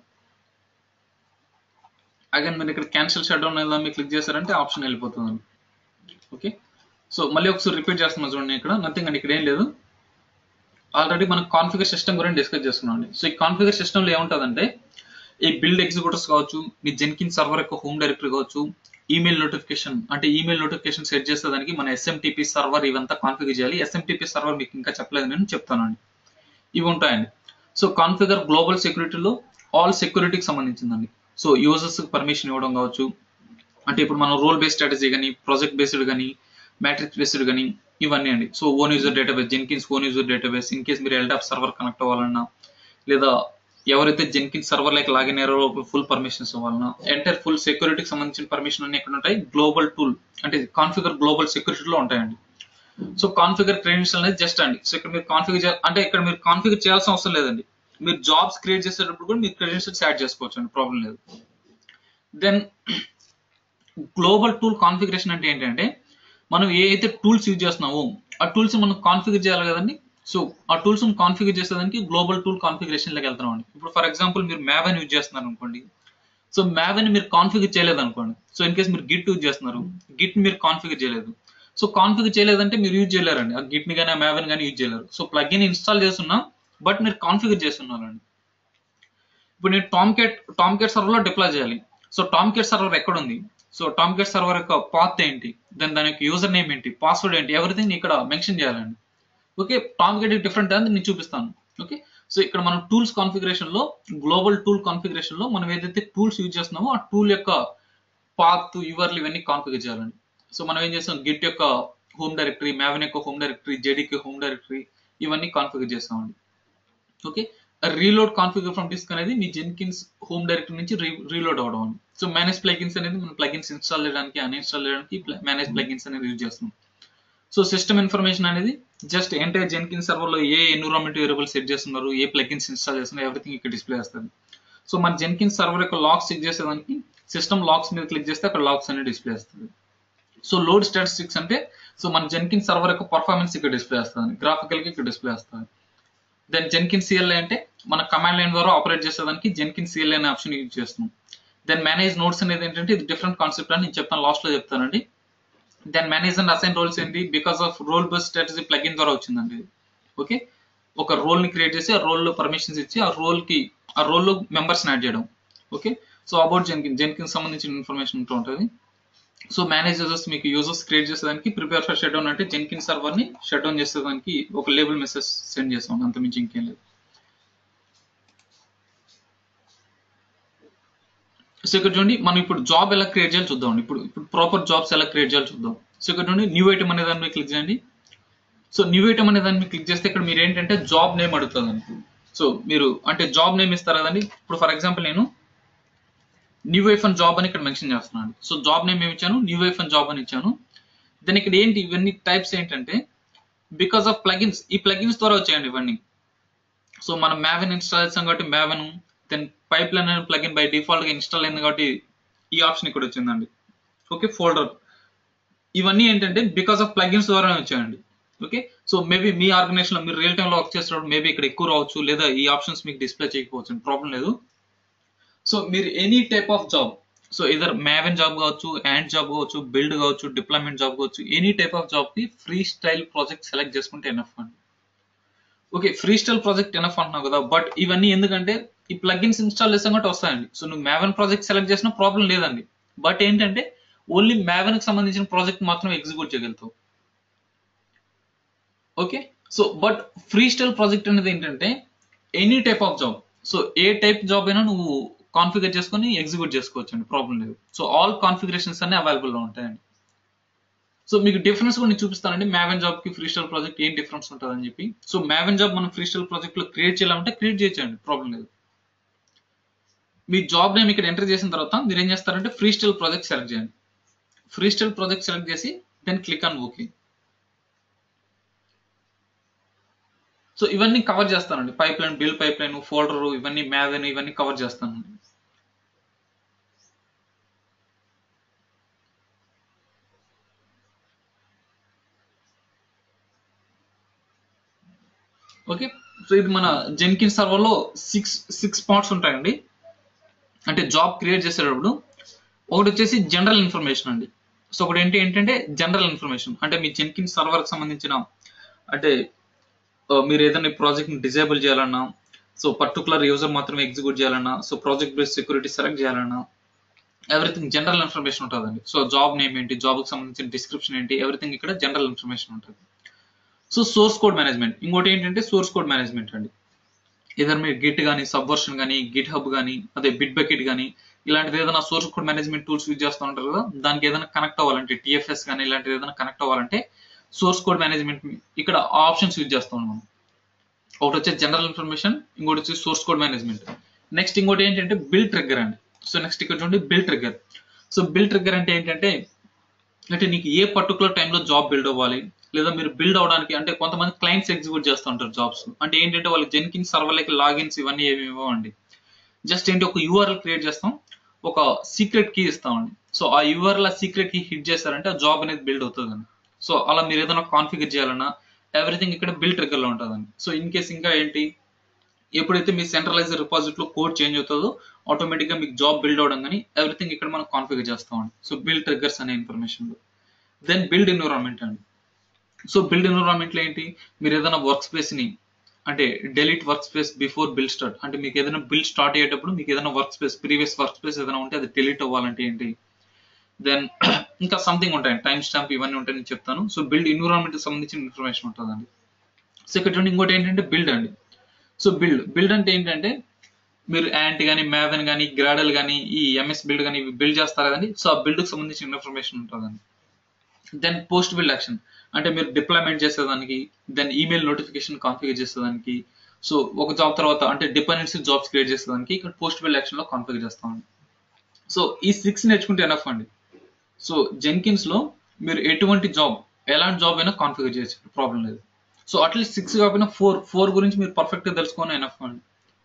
అగైన్ మీరు ఇక్కడ క్యాన్సిల్ షట్ డౌన్ అనేది మీరు క్లిక్ చేశారంటే ఆప్షన్ వెళ్ళిపోతుందండి ఓకే సో మళ్ళీ ఒకసారి రిపీట్ చేస్తున్నాం చూడండి ఇక్కడ నథింగ్ అండి ఇక్కడ ఏం లేదు ఆల్రెడీ మనం కాన్ఫిగర్ సిస్టమ్ గురించి డిస్కస్ చేస్తున్నాం అండి సో ఈ కాన్ఫిగర్ సిస్టమ్ లో ఏముంటుందంటే ఈ బిల్డ్ ఎగ్జిక్యూటర్స్ కావచ్చు మీ జెన్కిన్ సర్వర్ యొక్క హోమ్ డైరెక్టరీ కావచ్చు ఈమెయిల్ నోటిఫికేషన్ అంటే ఈమెయిల్ నోటిఫికేషన్ సెట్ చేసేదానికి మన ఎస్ఎంటిపి సర్వర్ ఇవంతా కాన్ఫిగర్ చేయాలి ఎస్ఎంటిపి సర్వర్ మీకు ఇంకా చెప్పలేదు నేను చెప్తానండి ఇవి ఉంటాయండి సో కాన్ఫిగర్ గ్లోబల్ సెక్యూరిటీలో ఆల్ సెక్యూరిటీకి సంబంధించిందండి సో యూజర్స్ పర్మిషన్ ఇవ్వడం కావచ్చు అంటే ఇప్పుడు మనం రోల్ బేస్డ్ స్ట్రాటజీ కానీ ప్రాజెక్ట్ బేస్డ్ కానీ మ్యాట్రిక్స్ బేస్డ్ కానీ ఇవన్నీ అండి so own user database Jenkins own user database in case మీరు ఎల్డాప్ సర్వర్ కనెక్ట్ అవ్వాలన్నా లేదా ఎవరైతే జెన్కిన్ సర్వర్ లైక్ లాగిన్ అయ్యారో ఫుల్ పర్మిషన్స్ ఇవ్వాలన్నా ఎంటైర్ ఫుల్ సెక్యూరిటీకి సంబంధించిన పర్మిషన్ అన్ని ఎక్కడ ఉంటాయి గ్లోబల్ టూల్ అంటే కాన్ఫిగర్ గ్లోబల్ సెక్యూరిటీలో ఉంటాయండి సో కాన్ఫిగర్ క్రెడెన్షియల్ అనేది జస్ట్ అండి సో ఇక్కడ మీరు కాన్ఫిగర్ అంటే ఇక్కడ మీరు కాన్ఫిగర్ చేయాల్సిన అవసరం లేదండి మీరు జాబ్స్ క్రియేట్ చేసేటప్పుడు కూడా మీరు క్రెడెన్షియల్స్ యాడ్ చేసుకోవచ్చు అండి ప్రాబ్లం లేదు దెన్ గ్లోబల్ టూల్ కాన్ఫిగరేషన్ అంటే ఏంటంటే మనం ఏ అయితే టూల్స్ యూజ్ చేస్తున్నామో ఆ టూల్స్ మనం కాన్ఫిగర్ చేయాలి కదండి సో ఆ టూల్స్ కాన్ఫిగర్ చేసేదానికి గ్లోబల్ టూల్ కాన్ఫిగరేషన్ లోకి వెళ్తున్నాం అండి ఇప్పుడు ఫర్ ఎగ్జాంపుల్ మీరు మ్యావెన్ యూజ్ చేస్తున్నారు అనుకోండి సో మ్యావెన్ మీరు కాన్ఫిగర్ చేయలేదు అనుకోండి సో ఇన్ కేస్ మీరు గిట్ యూజ్ చేస్తున్నారు గిట్ మీరు కాన్ఫిగర్ చేయలేదు సో కాన్ఫిగర్ చేయలేదంటే మీరు యూజ్ చేయలేరండి ఆ గిట్ ని కానీ మ్యావెన్ కానీ యూజ్ చేయలేరు సో ప్లగ్ఇన్ ఇన్స్టాల్ చేస్తున్నా బట్ మీరు కాన్ఫిగర్ చేస్తున్నారండి ఇప్పుడు నేను Tomcat Tomcat server లో డిప్లాయ్ చేయాలి సో టామ్ కేట్ సర్వర్ ఎక్కడ ఉంది సో టామ్ కేట్ సర్వర్ యొక్క పాత్ ఏంటి దాని దాని యొక్క యూజర్ నేమ్ ఏంటి పాస్వర్డ్ ఏంటి ఎవ్రీథింగ్ ఇక్కడ మెన్షన్ చేయాలండి ఓకే టామ్ కేట్ డిఫరెంట్ అని నేను చూపిస్తాను ఓకే సో ఇక్కడ మనం టూల్స్ కాన్ఫిగరేషన్ లో గ్లోబల్ టూల్ కాన్ఫిగరేషన్ లో మనం ఏదైతే టూల్స్ యూజ్ చేస్తున్నామో ఆ టూల్ యొక్క పాత్ యువర్లు ఇవన్నీ కాన్ఫిగర్ చేయాలండి సో మనం ఏం చేస్తాం గిట్ యొక్క హోమ్ డైరెక్టరీ మ్యావెన్ యొక్క హోమ్ డైరెక్టరీ జెడికి హోమ్ డైరెక్టరీ ఇవన్నీ కాన్ఫిగర్ చేస్తామండి okay reload configure from disk అనేది మీ జెన్కిన్స్ హోమ్ డైరెక్టరీ నుంచి రీలోడ్ అవడం అండి సో మేనేజ్ ప్లగిన్స్ అనేది మనం ప్లగిన్స్ ఇన్స్టాల్ చేయడానికి అన్ఇన్స్టాల్ చేయడానికి మేనేజ్ ప్లగిన్స్ అనేది యూజ్ చేస్తున్నాం సో సిస్టమ్ ఇన్ఫర్మేషన్ అనేది జస్ట్ ఎంటైర్ జెన్కిన్ సర్వర్ లో ఏ ఎన్విరాన్మెంట్ వేరియబుల్ సెట్ చేస్తున్నారు ఏ ప్లగిన్స్ ఇన్స్టాల్ చేస్తున్నారు ఎవ్రీథింగ్ ఇక్కడ డిస్ప్లే చేస్తుంది సో మన జెన్కిన్ సర్వర్ యొక్క లాక్స్ చెక్ చేసేదానికి సిస్టమ్ లాక్స్ మీద క్లిక్ చేస్తే అక్కడ లాక్స్ అనేది డిస్ప్లే వస్తుంది సో లోడ్ స్టాటిస్టిక్స్ అంటే సో మన జెన్కిన్ సర్వర్ యొక్క పర్ఫార్మెన్స్ ఇక్కడ డిస్ప్లే వస్తుంది గ్రాఫికల్ గా ఇక్కడ డిస్ప్లే వస్తుంది దెన్ జెన్కిన్ సిఎల్ఐ అంటే మన కమాండ్ లైన్ ద్వారా ఆపరేట్ చేసేదానికి జెన్కిన్ సిఎల్ఐ అనే ఆప్షన్ యూజ్ చేస్తున్నాం దెన్ మేనేజ్ నోట్స్ అనేది ఏంటంటే ఇది డిఫరెంట్ కాన్సెప్ట్ అని నేను చెప్తాను లాస్ట్ లో చెప్తానండి then manage and assign roles ఏంటి because of role based strategy plugin ద్వారా వచ్చిందండి ఓకే ఒక రోల్ ని క్రియేట్ చేసి ఆ రోల్ లో పర్మిషన్స్ ఇచ్చి ఆ రోల్ కి ఆ రోల్ లో మెంబర్స్ యాడ్ చేయడం okay so about Jenkins Jenkins సంబంధించిన ఇన్ఫర్మేషన్ ఉంటూ ఉంటుంది సో మేనేజ్ యూజర్స్ మీకు యూజర్స్ క్రియేట్ చేసేదానికి ప్రిపేర్ ఫర్ షట్ డౌన్ అంటే జెన్కిన్ సర్వర్ ని షట్ డౌన్ చేసేదానికి ఒక లేబుల్ మెసేజ్ సెండ్ చేస్తాం అంత మించి ఇంకేం లేదు సో ఇక్కడ చూడండి మనం ఇప్పుడు జాబ్ ఎలా క్రియేట్ చేయాలి చూద్దాం ఇప్పుడు ఇప్పుడు ప్రాపర్ జాబ్స్ ఎలా క్రియేట్ చేయాలి చూద్దాం సో ఇక్కడ చూడండి న్యూ ఐటమ్ అనే దాని మీద క్లిక్ చేయండి సో న్యూ ఐటమ్ అనే దాని మీద క్లిక్ చేస్తే ఇక్కడ మీరు ఏంటంటే జాబ్ నేమ్ అడుగుతుంది సో మీరు అంటే జాబ్ నేమ్ ఇస్తారు కదండి ఇప్పుడు ఫర్ ఎగ్జాంపుల్ నేను న్యూ వైఫ్ అండ్ జాబ్ అని ఇక్కడ మెన్షన్ చేస్తున్నాను సో జాబ్ నేమ్ ఏమి ఇచ్చాను న్యూ వైఫ్ అండ్ జాబ్ అని ఇచ్చాను దెన్ ఇక్కడ ఏంటి ఇవన్నీ టైప్స్ ఏంటంటే బికాస్ ఆఫ్ ప్లగిన్స్ ఈ ప్లగిన్స్ ద్వారా వచ్చాయండి ఇవన్నీ సో మనం మ్యావెన్ ఇన్స్టాల్ చేస్తాం కాబట్టి మ్యావెన్ దెన్ పైప్ లైన్ అనే ప్లగిన్ బై డిఫాల్ట్ గా ఇన్స్టాల్ అయింది కాబట్టి ఈ ఆప్షన్ ఇక్కడ వచ్చిందండి ఓకే ఫోల్డర్ ఇవన్నీ ఏంటంటే బికాస్ ఆఫ్ ప్లగిన్స్ ద్వారా వచ్చాయండి ఓకే సో మేబీ మీ ఆర్గనైజేషన్ లో మీరు రియల్ టైమ్ లో వర్క్ చేస్తున్నప్పుడు మేబీ ఇక్కడ ఎక్కువ రావచ్చు లేదా ఈ ఆప్షన్స్ మీకు డిస్ప్లే చేయకపోవచ్చు ప్రాబ్లం లేదు సో మీరు any type of job so either maven job కావచ్చు యాండ్ జాబ్ కావచ్చు బిల్డ్ కావచ్చు డిప్లాయ్మెంట్ జాబ్ కావచ్చు ఎనీ టైప్ ఆఫ్ జాబ్ కి ఫ్రీ స్టైల్ ప్రాజెక్ట్ సెలెక్ట్ చేసుకుంటే ఎనఫ్ అండి okay free style project enough అంటున్నావు కదా బట్ ఇవన్నీ ఎందుకంటే ఈ ప్లగిన్స్ ఇన్స్టాల్ చేసాం కాబట్టి వస్తాయండి సో నువ్వు మ్యావెన్ ప్రాజెక్ట్ సెలెక్ట్ చేసిన ప్రాబ్లం లేదండి బట్ ఏంటంటే ఓన్లీ మ్యావెన్ కి సంబంధించిన ప్రాజెక్ట్ మాత్రం ఎగ్జిక్యూట్ చేయగలుగుతావు okay so but free style project అనేది ఏంటంటే any type of job so ఏ టైప్ జాబ్ అయినా నువ్వు కాన్ఫిగర్ చేసుకొని ఎగ్జిక్యూట్ చేసుకోవచ్చు అండి ప్రాబ్లం లేదు సో ఆల్ కాన్ఫిగరేషన్స్ అన్ని అవైలబుల్ లో ఉంటాయండి సో మీకు డిఫరెన్స్ కూడా నేను చూపిస్తానండి మ్యావెన్ జాబ్ కి ఫ్రీ స్టైల్ ప్రాజెక్ట్ ఏం డిఫరెన్స్ ఉంటుంది అని చెప్పి సో మ్యావెన్ జాబ్ మనం ఫ్రీ స్టైల్ ప్రాజెక్ట్ లో క్రియేట్ చేయాలంటే క్రియేట్ చేయొచ్చండి ప్రాబ్లం లేదు మీ జాబ్ నేమ్ ఇక్కడ ఎంటర్ చేసిన తర్వాత మీరు ఏం చేస్తారంటే ఫ్రీ స్టైల్ ప్రాజెక్ట్ సెలెక్ట్ చేయండి ఫ్రీ స్టైల్ ప్రాజెక్ట్ సెలెక్ట్ చేసి then click on okay so ఇవన్నీ కవర్ చేస్తానండి pipeline build pipeline folder ఇవన్నీ మ్యావెన్ ఇవన్నీ కవర్ చేస్తానండి ఓకే సో ఇది మన జెన్కిన్ సర్వర్ లో సిక్స్ సిక్స్ పార్ట్స్ ఉంటాయండి అంటే జాబ్ క్రియేట్ చేసేటప్పుడు ఒకటి వచ్చేసి జనరల్ ఇన్ఫర్మేషన్ అండి సో ఒకటి ఏంటి ఏంటంటే జనరల్ ఇన్ఫర్మేషన్ అంటే మీ జెన్కిన్ సర్వర్ కి సంబంధించిన అంటే ఆ, మీరు ఏదైనా ప్రాజెక్ట్ ని డిజేబుల్ చేయాలన్నా సో పర్టికులర్ యూజర్ మాత్రమే ఎగ్జిక్యూట్ చేయాలన్నా so project based security select చేయాలన్నా ఎవ్రీథింగ్ జనరల్ ఇన్ఫర్మేషన్ ఉంటుందండి సో జాబ్ నేమ్ ఏంటి జాబ్ కి సంబంధించిన డిస్క్రిప్షన్ ఏంటి ఎవ్రీథింగ్ ఇక్కడ జనరల్ ఇన్ఫర్మేషన్ ఉంటుంది సో సోర్స్ కోడ్ మేనేజ్మెంట్ ఇంకోటి ఏంటంటే సోర్స్ కోడ్ మేనేజ్మెంట్ అండి ఏదైనా మీరు గిట్ కానీ సబ్వర్షన్ కానీ గిట్ హబ్ కానీ అదే బిట్ బకెట్ కానీ ఇలాంటిది ఏదైనా source code management tools use చేస్తూ ఉంటారు కదా దానికి ఏదైనా కనెక్ట్ అవ్వాలంటే టిఎఫ్ఎస్ కానీ ఇలాంటిది ఏదైనా కనెక్ట్ అవ్వాలంటే సోర్స్ కోడ్ మేనేజ్మెంట్ ఇక్కడ ఆప్షన్స్ యూజ్ చేస్తాం మనం ఒకటి వచ్చే జనరల్ ఇన్ఫర్మేషన్ ఇంకోటి వచ్చి సోర్స్ కోడ్ మేనేజ్మెంట్ నెక్స్ట్ ఇంకోటి ఏంటంటే బిల్ ట్రిగ్గర్ అండి సో నెక్స్ట్ ఇక్కడ చూడండి build trigger so build trigger అంటే ఏంటంటే అంటే నీకు ఏ పర్టికులర్ టైంలో జాబ్ బిల్డ్ అవ్వాలి లేదా మీరు బిల్డ్ అవడానికి అంటే కొంతమంది క్లయింట్స్ ఎగ్జిక్యూట్ చేస్తూ ఉంటారు జాబ్స్ అంటే ఏంటంటే వాళ్ళకి జెన్కిన్ సర్వర్లకి లాగిన్స్ ఇవన్నీ ఏమి ఇవ్వండి జస్ట్ ఏంటి ఒక యూఆర్ఎల్ క్రియేట్ చేస్తాం ఒక సీక్రెట్ కీ ఇస్తామండి సో ఆ యూఆర్ఎల్ ఆ సీక్రెట్ కీ హిట్ చేస్తారంటే ఆ జాబ్ అనేది బిల్డ్ అవుతుందండి సో అలా మీరు ఏదైనా కాన్ఫిగర్ చేయాలన్నా ఎవ్రీథింగ్ ఇక్కడ బిల్ ట్రిగ్గర్ లో ఉంటుందండి సో ఇన్ కేస్ ఇంకా ఏంటి ఎప్పుడైతే మీ సెంట్రలైజర్ లో కోడ్ చేంజ్ అవుతుందో ఆటోమేటిక్ గా మీకు జాబ్ బిల్డ్ అవడం కానీ ఎవ్రీథింగ్ ఇక్కడ మనం కాన్ఫిగర్ చేస్తామండి సో బిల్డ్ ట్రిగ్గర్స్ అనే ఇన్ఫర్మేషన్ దెన్ బిల్డ్ ఎన్విరాన్మెంట్ అండి సో బిల్డ్ ఎన్విరాన్మెంట్ లో ఏంటి మీరు ఏదైనా వర్క్ స్పేస్ ని అంటే delete workspace before build start అంటే మీకు ఏదైనా బిల్ స్టార్ట్ అయ్యేటప్పుడు మీకు ఏదైనా workspace previous workspace ఏదైనా ఉంటే అది డిలీట్ అవ్వాలంటే ఏంటి దెన్ ఇంకా సంథింగ్ ఉంటాయి టైం స్టాంప్ ఇవన్నీ ఉంటాయి నేను చెప్తాను సో బిల్డ్ ఎన్విరాన్మెంట్ సంబంధించిన ఇన్ఫర్మేషన్ ఉంటుందండి సో ఇక్కడ చూడండి ఇంకోటి ఏంటంటే బిల్డ్ అండి సో బిల్డ్ బిల్డ్ అంటే ఏంటంటే మీరు యాంట్ కానీ మ్యావెన్ కానీ గ్రాడల్ కానీ ఈ ఎంఎస్ బిల్డ్ కానీ ఇవి బిల్డ్ చేస్తారు కదండి సో ఆ బిల్డ్ కి సంబంధించిన ఇన్ఫర్మేషన్ ఉంటుందండి దెన్ పోస్ట్ బిల్డ్ యాక్షన్ అంటే మీరు డిప్లాయ్మెంట్ చేసేదానికి దెన్ ఈమెయిల్ నోటిఫికేషన్ కాన్ఫిగర్ చేసేదానికి సో ఒక జాబ్ తర్వాత అంటే డిపెండెన్సీ జాబ్స్ క్రియేట్ చేసేదానికి ఇక్కడ పోస్ట్ బిల్డ్ యాక్షన్ లో కాన్ఫిగర్ చేస్తామండి సో ఈ సిక్స్ నేర్చుకుంటే ఎనఫ్ అండి సో జెన్కిన్స్ లో మీరు ఎటువంటి జాబ్ ఎలాంటి జాబ్ అయినా కాన్ఫిగర్ చేయొచ్చు ప్రాబ్లం లేదు సో అట్లీస్ట్ సిక్స్ కాకపోయినా ఫోర్ ఫోర్ గురించి మీరు పర్ఫెక్ట్ గా తెలుసుకొని ఎనఫ్ అండి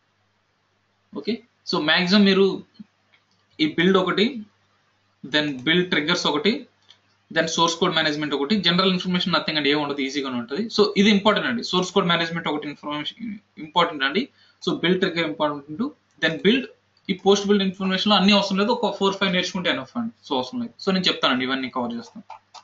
ఓకే సో మాక్సిమం మీరు ఈ బిల్డ్ ఒకటి దెన్ బిల్డ్ ట్రిగ్గర్స్ ఒకటి దెన్ సోర్స్ కోడ్ మేనేజ్మెంట్ ఒకటి జనరల్ ఇన్ఫర్మేషన్ నథింగ్ అండి ఏమి ఉండదు ఈజీగానే ఉంటుంది సో ఇది ఇంపార్టెంట్ అండి సోర్స్ కోడ్ మేనేజ్మెంట్ ఒకటి ఇన్ఫర్మేషన్ ఇంపార్టెంట్ అండి so build trigger important then build ఈ పోస్ట్ బిల్డ్ ఇన్ఫర్మేషన్ లో అన్ని అవసరం లేదు ఒక ఫోర్ ఫైవ్ నేర్చుకుంటే ఎనఫ్ అండి సో అవసరం లేదు సో నేను చెప్తానండి ఇవన్నీ కవర్ చేస్తాను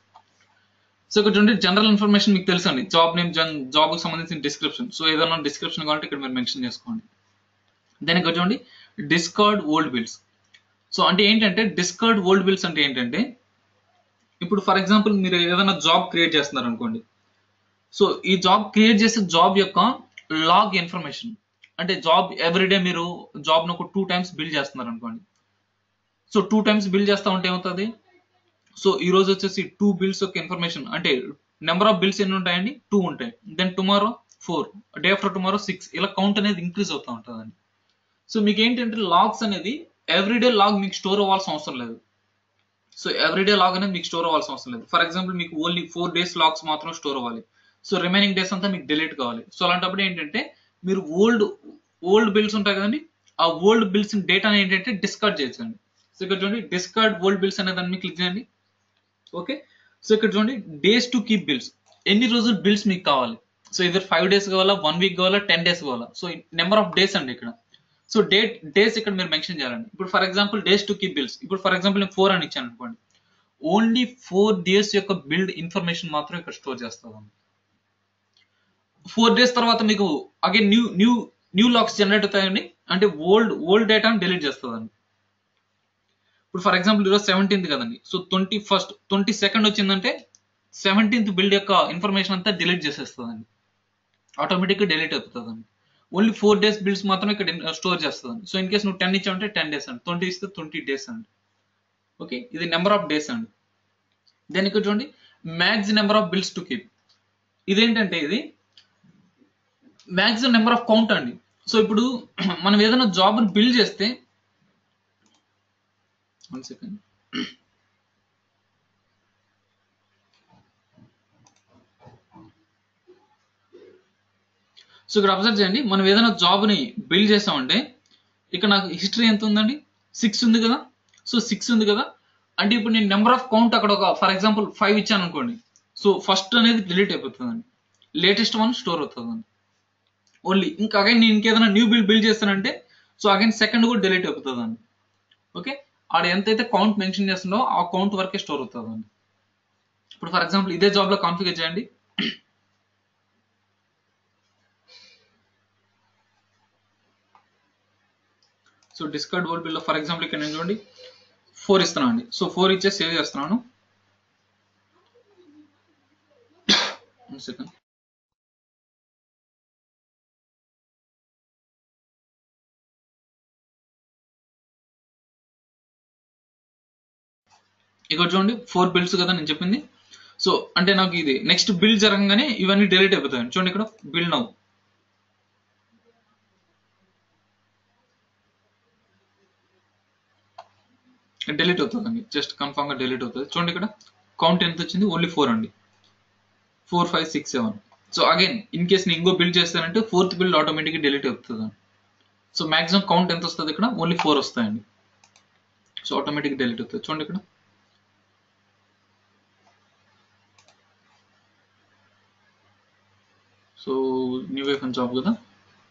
సో ఇక్కడ చూడండి జనరల్ ఇన్ఫర్మేషన్ మీకు తెలుసు అండి జాబ్ నేమ్ జాబ్ కి సంబంధించిన డిస్క్రిప్షన్ సో ఏదైనా డిస్క్రిప్షన్ కావాలంటే ఇక్కడ మీరు మెన్షన్ చేసుకోండి దెన్ ఇక్కడ చూడండి డిస్కార్డ్ ఓల్డ్ బిల్స్ సో అంటే ఏంటంటే డిస్కార్డ్ ఓల్డ్ బిల్స్ అంటే ఏంటంటే ఇప్పుడు ఫర్ ఎగ్జాంపుల్ మీరు ఏదైనా జాబ్ క్రియేట్ చేస్తున్నారు అనుకోండి సో ఈ జాబ్ క్రియేట్ చేసే జాబ్ యొక్క లాగ్ ఇన్ఫర్మేషన్ అంటే జాబ్ ఎవ్రీడే మీరు జాబ్ ను ఒక టూ టైమ్స్ బిల్డ్ చేస్తున్నారు అనుకోండి సో టూ టైమ్స్ బిల్డ్ చేస్తా ఉంటే ఏమవుతుంది సో ఈ రోజు వచ్చేసి టూ బిల్స్ యొక్క ఇన్ఫర్మేషన్ అంటే నెంబర్ ఆఫ్ బిల్స్ ఎన్ని ఉంటాయండి టూ ఉంటాయి then tomorrow four day after tomorrow six ఇలా కౌంట్ అనేది ఇంక్రీజ్ అవుతూ ఉంటుందండి సో మీకు ఏంటంటే లాగ్స్ అనేది ఎవ్రీడే లాగ్ మీకు స్టోర్ అవ్వాల్సిన అవసరం లేదు సో ఎవ్రీడే లాగ్ అనేది మీకు స్టోర్ అవ్వాల్సిన అవసరం లేదు ఫర్ ఎగ్జాంపుల్ మీకు ఓన్లీ ఫోర్ డేస్ లాగ్స్ మాత్రం స్టోర్ అవ్వాలి సో రిమైనింగ్ డేస్ అంతా మీకు డిలీట్ కావాలి సో అలాంటప్పుడు ఏంటంటే మీరు ఓల్డ్ ఓల్డ్ బిల్స్ ఉంటాయి కదండి ఆ ఓల్డ్ బిల్స్ డేటాని ఏంటంటే డిస్కార్డ్ చేయొచ్చండి సో ఇక్కడ చూడండి డిస్కార్డ్ ఓల్డ్ బిల్స్ అనే దాన్ని క్లిక్ చేయండి ఓకే సో ఇక్కడ చూడండి డేస్ టు కీప్ బిల్స్ ఎన్ని రోజులు బిల్స్ మీకు కావాలి సో ఇద్దరు ఫైవ్ డేస్ కావాలా వన్ వీక్ కావాలా టెన్ డేస్ కావాలా సో నెంబర్ ఆఫ్ డేస్ అండి ఇక్కడ సో డేట్ డేస్ ఇక్కడ మీరు మెన్షన్ చేయాలండి ఇప్పుడు for example days to keep builds ఇప్పుడు ఫర్ ఎగ్జాంపుల్ నేను ఫోర్ అని ఇచ్చాను అనుకోండి ఓన్లీ ఫోర్ డేస్ యొక్క బిల్డ్ ఇన్ఫర్మేషన్ మాత్రం ఇక్కడ స్టోర్ చేస్తాం ఫోర్ డేస్ తర్వాత మీకు again new new new logs generate అవుతాయండి అంటే ఓల్డ్ ఓల్డ్ డేటాను డిలీట్ చేస్తుందండి ఇప్పుడు ఫర్ ఎగ్జాంపుల్ ఈరోజు సెవెంటీన్త్ కదండి so twenty first twenty second వచ్చిందంటే సెవెంటీన్త్ బిల్డ్ యొక్క ఇన్ఫర్మేషన్ అంతా డిలీట్ చేసేస్తుందండి ఆటోమేటిక్గా డిలీట్ అయిపోతుందండి ఓన్లీ ఫోర్ డేస్ బిల్స్ మాత్రం ఇక్కడ స్టోర్ చేస్తుందండి సో ఇన్ కేస్ నువ్వు టెన్ ఇచ్చావంటే టెన్ డేస్ అండి ట్వంటీ ఇస్తే ట్వంటీ డేస్ అండి ఓకే ఇది నెంబర్ ఆఫ్ డేస్ అండి దెన్ ఇక్కడ చూడండి max number of builds to keep ఇదేంటంటే ఇది మ్యాక్సిమం నెంబర్ ఆఫ్ కౌంట్ అండి సో ఇప్పుడు మనం ఏదైనా జాబ్ బిల్డ్ చేస్తే వన్ సెకండ్ సో ఇక్కడ అబ్జర్వ్ చేయండి మనం ఏదైనా జాబ్ని బిల్డ్ చేసామంటే ఇక్కడ నాకు హిస్టరీ ఎంత ఉందండి సిక్స్ ఉంది కదా సో సిక్స్ ఉంది కదా అంటే ఇప్పుడు నేను నెంబర్ ఆఫ్ కౌంట్ అక్కడ ఒక ఫర్ ఎగ్జాంపుల్ ఫైవ్ ఇచ్చాను అనుకోండి సో ఫస్ట్ అనేది డిలీట్ అయిపోతుందండి లేటెస్ట్ వన్ స్టోర్ అవుతుందండి ఓన్లీ ఇంకా అగైన్ నేను ఇంకేదైనా న్యూ బిల్ బిల్డ్ చేస్తానంటే సో అగైన్ సెకండ్ కూడా డిలీట్ అయిపోతుందండి ఓకే ఆడ ఎంతైతే కౌంట్ మెన్షన్ చేస్తుందో ఆ కౌంట్ వరకే స్టోర్ అవుతుందండి ఇప్పుడు ఫర్ ఎగ్జాంపుల్ ఇదే జాబ్లో కాన్ఫిగర్ చేయండి సో డిస్కార్డ్ వోల్డ్ బిల్లో ఫర్ ఎగ్జాంపుల్ ఇక్కడ నేను చూడండి ఫోర్ ఇస్తున్నాను అండి సో ఫోర్ ఇచ్చే సేవ్ చేస్తున్నాను సెకండ్ ఇక్కడ చూడండి ఫోర్ బిల్డ్స్ కదా నేను చెప్పింది సో అంటే నాకు ఇది నెక్స్ట్ బిల్డ్ జరగగానే ఇవన్నీ డిలీట్ అయిపోతాయి చూడండి ఇక్కడ బిల్డ్ నౌ డిలీట్ అవుతుందండి జస్ట్ కన్ఫామ్ గా డిలీట్ అవుతుంది చూడండి ఇక్కడ కౌంట్ ఎంత వచ్చింది ఓన్లీ ఫోర్ అండి four five six seven so again in case నేను ఇంకో బిల్డ్ చేస్తానంటే ఫోర్త్ బిల్డ్ ఆటోమేటిక్గా డిలీట్ అవుతుంది సో మాక్సిమం కౌంట్ ఎంత వస్తుంది ఇక్కడ ఓన్లీ ఫోర్ వస్తాయండి సో ఆటోమేటిక్ డిలీట్ అవుతుంది చూడండి ఇక్కడ సో న్యూ వైఫ్ అని జాబ్ కదా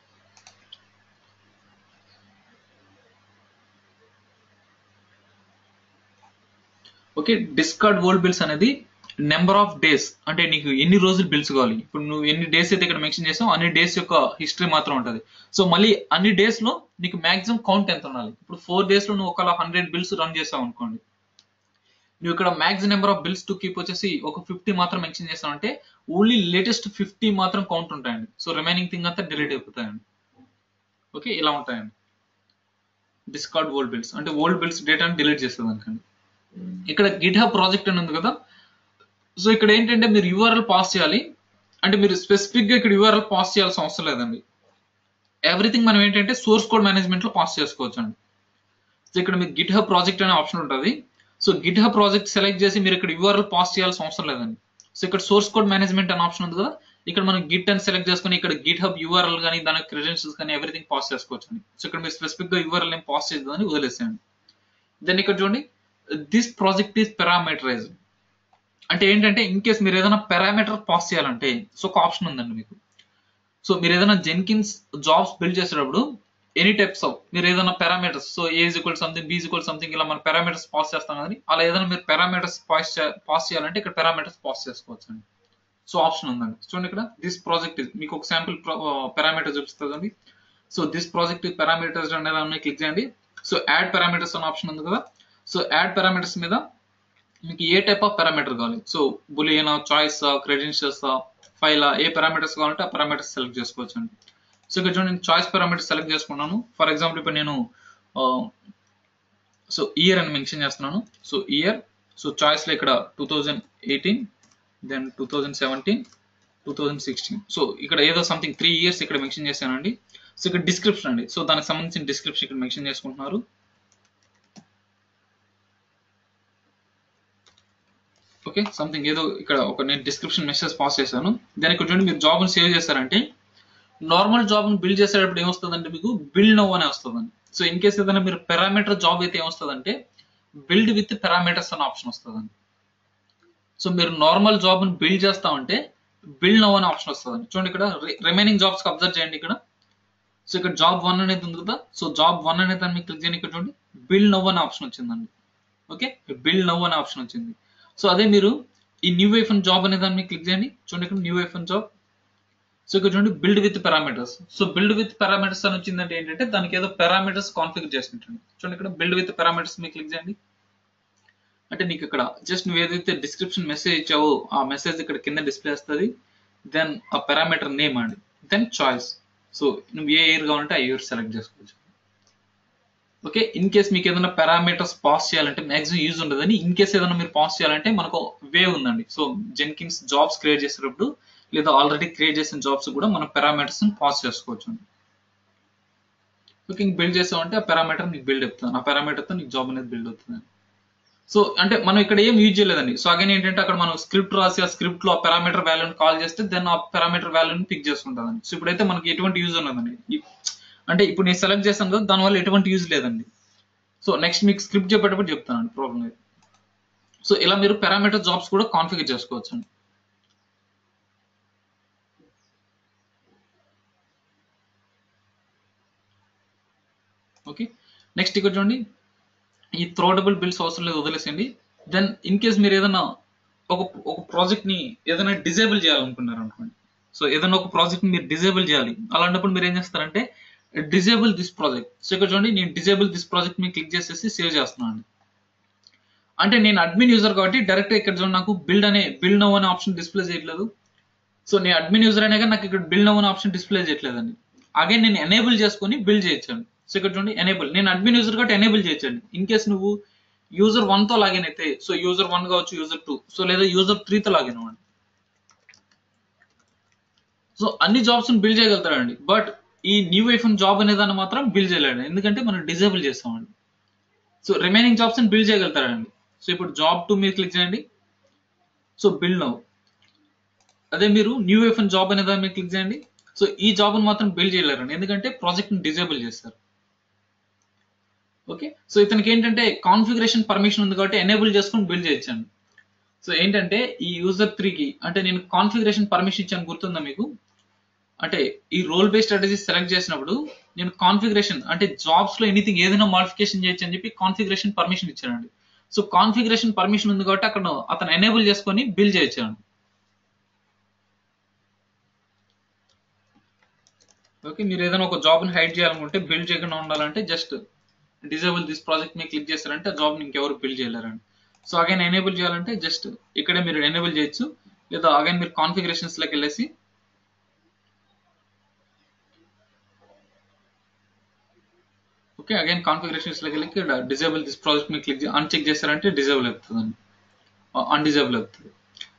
ఓకే డిస్కార్డ్ వరల్డ్ బిల్స్ అనేది నెంబర్ ఆఫ్ డేస్ అంటే నీకు ఎన్ని రోజులు బిల్స్ కావాలి ఇప్పుడు నువ్వు ఎన్ని డేస్ అయితే ఇక్కడ మెన్షన్ చేసావు అన్ని డేస్ యొక్క హిస్టరీ మాత్రం ఉంటుంది సో మళ్ళీ అన్ని డేస్ లో నీకు మాక్సిమం కౌంట్ ఎంత ఉండాలి ఇప్పుడు ఫోర్ డేస్ లో నువ్వు ఒకవేళ హండ్రెడ్ బిల్స్ రన్ చేసావు అనుకోండి నువ్వు ఇక్కడ max number of builds to keep వచ్చేసి ఒక ఫిఫ్టీ మాత్రం మెన్షన్ చేస్తావు అంటే ఓన్లీ లేటెస్ట్ ఫిఫ్టీ మాత్రం కౌంట్ ఉంటాయండి సో రిమైనింగ్ థింగ్ అంతా డిలీట్ అయిపోతాయండి ఓకే ఇలా ఉంటాయండి డిస్కార్డ్ ఓల్డ్ బిల్స్ అంటే ఓల్డ్ బిల్స్ డేటాని డిలీట్ చేస్తుంది అనుకోండి ఇక్కడ గిట్ హబ్ ప్రాజెక్ట్ అని ఉంది కదా సో ఇక్కడ ఏంటంటే మీరు యూఆర్ఎల్ పాస్ చేయాలి అంటే మీరు స్పెసిఫిక్ గా ఇక్కడ యూఆర్ఎల్ పాస్ చేయాల్సిన అవసరం లేదండి ఎవ్రీథింగ్ మనం ఏంటంటే సోర్స్ కోడ్ మేనేజ్మెంట్ లో పాస్ చేసుకోవచ్చు అండి సో ఇక్కడ మీకు గిట్ హబ్ ప్రాజెక్ట్ అనే ఆప్షన్ ఉంటుంది so GitHub project select చేసి మీరు ఇక్కడ యూఆర్ఎల్ పాస్ చేయాల్సిన అవసరం లేదండి సో ఇక్కడ సోర్స్ కోడ్ మేనేజ్మెంట్ అనే ఆప్షన్ ఉంది కదా ఇక్కడ మనం గిట్ అని సెలెక్ట్ చేసుకుని ఇక్కడ గిట్ హబ్ యూఆర్ఎల్ కానీ దాని క్రెడెన్షియల్స్ కానీ ఎవ్రీథింగ్ పాస్ చేసుకోవచ్చు అండి సో ఇక్కడ మీరు స్పెసిఫిక్ గా యూఆర్ఎల్ ఏం పాస్ చేయదని వదిలేసేయండి దెన్ ఇక్కడ చూడండి దిస్ ప్రాజెక్ట్ ఈస్ పారామీటరైజ్ అంటే ఏంటంటే ఇన్ కేస్ మీరు ఏదైనా పారామీటర్ పాస్ చేయాలంటే సో ఒక ఆప్షన్ ఉందండి మీకు సో మీరు ఏదైనా జెన్కిన్స్ జాబ్స్ బిల్డ్ చేసేటప్పుడు ఎనీ టైప్స్ ఆఫ్ మీరు ఏదైనా parameters so age equal something బీజ్ ఈక్వల్ సంథింగ్ ఇలా మన పారామీటర్స్ పాస్ చేస్తాం కానీ అలా ఏదైనా మీరు పారామీటర్స్ పాస్ పాస్ చేయాలంటే ఇక్కడ పారామీటర్స్ పాస్ చేసుకోవచ్చు అండి సో ఆప్షన్ ఉందండి చూడండి ఇక్కడ దిస్ ప్రాజెక్ట్ మీకు ఒక శాంపుల్ పారామీటర్ చూపిస్తుంది సో దిస్ ప్రాజెక్ట్ పారామీటర్స్ అనే దాన్ని క్లిక్ చేయండి సో యాడ్ పారామీటర్స్ అనే ఆప్షన్ ఉంది కదా సో యాడ్ పారామీటర్స్ మీద మీకు ఏ టైప్ ఆఫ్ పారామీటర్ కావాలి సో బులియనా చాయిస్ క్రెడెన్షియల్స్ ఫైల్ ఏ పారామీటర్స్ కావాలంటే ఆ పారామీటర్స్ సెలెక్ట్ చేసుకోవచ్చు అండి సో ఇక్కడ చూడండి నేను చాయిస్ పారామీటర్స్ సెలెక్ట్ చేసుకున్నాను ఫర్ ఎగ్జాంపుల్ ఇప్పుడు నేను సో ఇయర్ అని మెన్షన్ చేస్తున్నాను సో ఇయర్ సో చాయిస్లో ఇక్కడ two thousand eighteen then two thousand seventeen two thousand sixteen so ఇక్కడ ఏదో సంథింగ్ త్రీ ఇయర్స్ ఇక్కడ మెన్షన్ చేశానండి సో ఇక్కడ డిస్క్రిప్షన్ అండి సో దానికి సంబంధించిన డిస్క్రిప్షన్ ఇక్కడ మెన్షన్ చేసుకుంటున్నారు ఓకే సంథింగ్ ఏదో ఇక్కడ ఒక నేను డిస్క్రిప్షన్ మెసేజ్ పాస్ చేశాను దాని ఇక్కడ చూడండి మీరు జాబ్ని సేవ్ చేశారంటే నార్మల్ జాబ్ని బిల్డ్ చేసేటప్పుడు ఏమొస్తుందంటే మీకు బిల్డ్ నవ్ అనే వస్తుందండి సో ఇన్ కేస్ ఏదైనా మీరు పారామీటర్ జాబ్ అయితే ఏమొస్తుందంటే బిల్డ్ విత్ పారామీటర్స్ అనే ఆప్షన్ వస్తుందండి సో మీరు నార్మల్ జాబ్ని బిల్డ్ చేస్తామంటే బిల్డ్ నవ్ అనే ఆప్షన్ వస్తుందండి చూడండి ఇక్కడ రిమైనింగ్ జాబ్స్కి అబ్జర్వ్ చేయండి ఇక్కడ సో ఇక్కడ జాబ్ వన్ అనేది ఉంది కదా సో జాబ్ వన్ అనేది దాన్ని మీకు క్లిక్ చేయండి ఇక్కడ చూడండి బిల్డ్ నవ్ అనే ఆప్షన్ వచ్చిందండి ఓకే బిల్డ్ నవ్ అనే ఆప్షన్ వచ్చింది సో అదే మీరు ఈ న్యూ ఐఫోన్ జాబ్ అనే దాన్ని క్లిక్ చేయండి చూడండి ఇక్కడ న్యూ ఐఫోన్ జాబ్ సో ఇక్కడ చూడండి build with parameters so build with parameters అని వచ్చిందంటే ఏంటంటే దానికి ఏదో పారామీటర్స్ కాన్ఫిగర్ చేసినట్టు చూడండి ఇక్కడ బిల్డ్ విత్ పారామీటర్స్ మీకు క్లిక్ చేయండి అంటే నీకు ఇక్కడ జస్ట్ నువ్వు ఏదైతే డిస్క్రిప్షన్ మెసేజ్ ఇచ్చావో ఆ మెసేజ్ ఇక్కడ కింద డిస్ప్లే వస్తుంది దెన్ ఆ పారామీటర్ నేమ్ అండి దెన్ చాయిస్ సో నువ్వు ఏ ఇయర్ కావాలంటే ఆ ఇయర్ సెలెక్ట్ చేసుకోవచ్చు ఓకే ఇన్ కేస్ మీకు ఏదైనా పారామీటర్స్ పాస్ చేయాలంటే మాక్సిమం యూజ్ ఉండదని ఇన్ కేస్ ఏదైనా మీరు పాస్ చేయాలంటే మనకు వే ఉందండి సో జెన్కిన్స్ జాబ్స్ క్రియేట్ చేసేటప్పుడు లేదా ఆల్రెడీ క్రియేట్ చేసిన జాబ్స్ కూడా మనం పారామీటర్స్ పాస్ చేసుకోవచ్చు అండి ఓకే ఇంక బిల్డ్ చేసామంటే ఆ పారామీటర్ నీకు బిల్డ్ అవుతుంది ఆ పారామీటర్తో నీకు జాబ్ అనేది బిల్డ్ అవుతుంది సో అంటే మనం ఇక్కడ ఏం యూజ్ చేయలేదండి సో అగైన్ ఏంటంటే అక్కడ మనం స్క్రిప్ట్ రాసి ఆ స్క్రిప్ట్ లో ఆ పారామీటర్ వాల్యూని కాల్ చేస్తే దెన్ ఆ పారామీటర్ వాల్యూని పిక్ చేసుకుంటుందండి సో ఇప్పుడైతే మనకి ఎటువంటి యూజ్ ఉన్నదండి ఈ- అంటే ఇప్పుడు నేను సెలెక్ట్ చేస్తాను కదా దానివల్ల ఎటువంటి యూజ్ లేదండి సో నెక్స్ట్ మీకు స్క్రిప్ట్ చెప్పేటప్పుడు చెప్తానండి ప్రాబ్లం లేదు సో ఇలా మీరు పారామీటర్ జాబ్స్ కూడా కాన్ఫిగర్ చేసుకోవచ్చు అండి ఓకే నెక్స్ట్ ఇక్కడ చూడండి ఈ థ్రోడబుల్ బిల్స్ అవసరం లేదు వదిలేసండి దెన్ ఇన్ కేస్ మీరు ఏదైనా ఒక ఒక ప్రాజెక్ట్ ని ఏదైనా డిజేబుల్ చేయాలనుకున్నారు అనుకోండి సో ఏదైనా ఒక ప్రాజెక్ట్ ని మీరు డిజేబుల్ చేయాలి అలాంటప్పుడు మీరు ఏం చేస్తారంటే డిజేబుల్ దిస్ ప్రాజెక్ట్ సో ఇక్కడ చూడండి నేను డిజేబుల్ దిస్ ప్రాజెక్ట్ మీద క్లిక్ చేసేసి సేవ్ చేస్తున్నాను అండి అంటే నేను అడ్మిన్ యూజర్ కాబట్టి డైరెక్ట్ ఇక్కడ చూడండి నాకు బిల్డ్ అనే బిల్డ్ నవ్ అనే ఆప్షన్ డిస్ప్లే చేయట్లేదు సో నేను అడ్మిన్ యూజర్ అయినా కానీ నాకు ఇక్కడ బిల్డ్ నవ్ అనే ఆప్షన్ డిస్ప్లే చేయట్లేదండి అగైన్ నేను ఎనేబుల్ చేసుకొని బిల్డ్ చేయొచ్చండి సో ఇక్కడ చూడండి ఎనేబుల్ నేను అడ్మిన్ యూజర్ కాబట్టి ఎనేబుల్ చేయొచ్చండి ఇన్ కేస్ నువ్వు యూజర్ వన్ తో లాగిన్ అయితే సో యూజర్ వన్ కావచ్చు యూజర్ టూ సో లేదా యూజర్ త్రీ తో లాగిన్ అవ్వండి సో అన్ని జాబ్స్ బిల్డ్ చేయగలుగుతారండి బట్ ఈ న్యూ ఐఫోన్ జాబ్ అనే దాన్ని మాత్రం బిల్డ్ చేయలేడు ఎందుకంటే మనం డిజేబుల్ చేస్తామండి సో రిమైనింగ్ జాబ్స్ బిల్డ్ చేయగలుగుతారండి సో ఇప్పుడు జాబ్ టూ మీద క్లిక్ చేయండి సో బిల్డ్ నౌ అదే మీరు న్యూ ఐఫోన్ జాబ్ అనే దాని మీద క్లిక్ చేయండి సో ఈ జాబ్ మాత్రం బిల్డ్ చేయలేరండి ఎందుకంటే ప్రాజెక్ట్ ని డిజేబుల్ చేస్తారు ఓకే సో ఇతనికి ఏంటంటే కాన్ఫిగరేషన్ పర్మిషన్ ఉంది కాబట్టి ఎనేబుల్ చేసుకొని బిల్డ్ చేయొచ్చండి సో ఏంటంటే ఈ యూజర్ త్రీకి అంటే నేను కాన్ఫిగరేషన్ పర్మిషన్ ఇచ్చాను గుర్తుందా మీకు అంటే ఈ రోల్ బేస్డ్ స్ట్రాటజీ సెలెక్ట్ చేసినప్పుడు నేను కాన్ఫిగరేషన్ అంటే జాబ్స్ లో ఎనీథింగ్ ఏదైనా మాడిఫికేషన్ చేయొచ్చు అని చెప్పి కాన్ఫిగరేషన్ పర్మిషన్ ఇచ్చానండి సో కాన్ఫిగరేషన్ పర్మిషన్ ఉంది కాబట్టి అక్కడ అతను ఎనేబుల్ చేసుకొని బిల్ చేయొచ్చాను ఓకే మీరు ఏదైనా ఒక జాబ్ ని హైడ్ చేయాలనుకుంటే బిల్డ్ చేయకుండా ఉండాలంటే జస్ట్ డిజేబుల్ దిస్ ప్రాజెక్ట్ మీద క్లిక్ చేస్తారంటే ఆ జాబ్ ఇంకెవరు బిల్డ్ చేయలేరండి సో అగైన్ ఎనేబుల్ చేయాలంటే జస్ట్ ఇక్కడే మీరు ఎనేబుల్ చేయొచ్చు లేదా అగైన్ మీరు కాన్ఫిగరేషన్స్ లోకి వెళ్ళేసి ఓకే అగైన్ కాన్ఫిగరేషన్స్ లోకి వెళ్ళి ఇక్కడ డిజేబుల్ దిస్ ప్రాజెక్ట్ మీద క్లిక్ అన్చెక్ చేస్తారంటే డిజేబుల్ అవుతుందండి అన్డిజేబుల్ అవుతుంది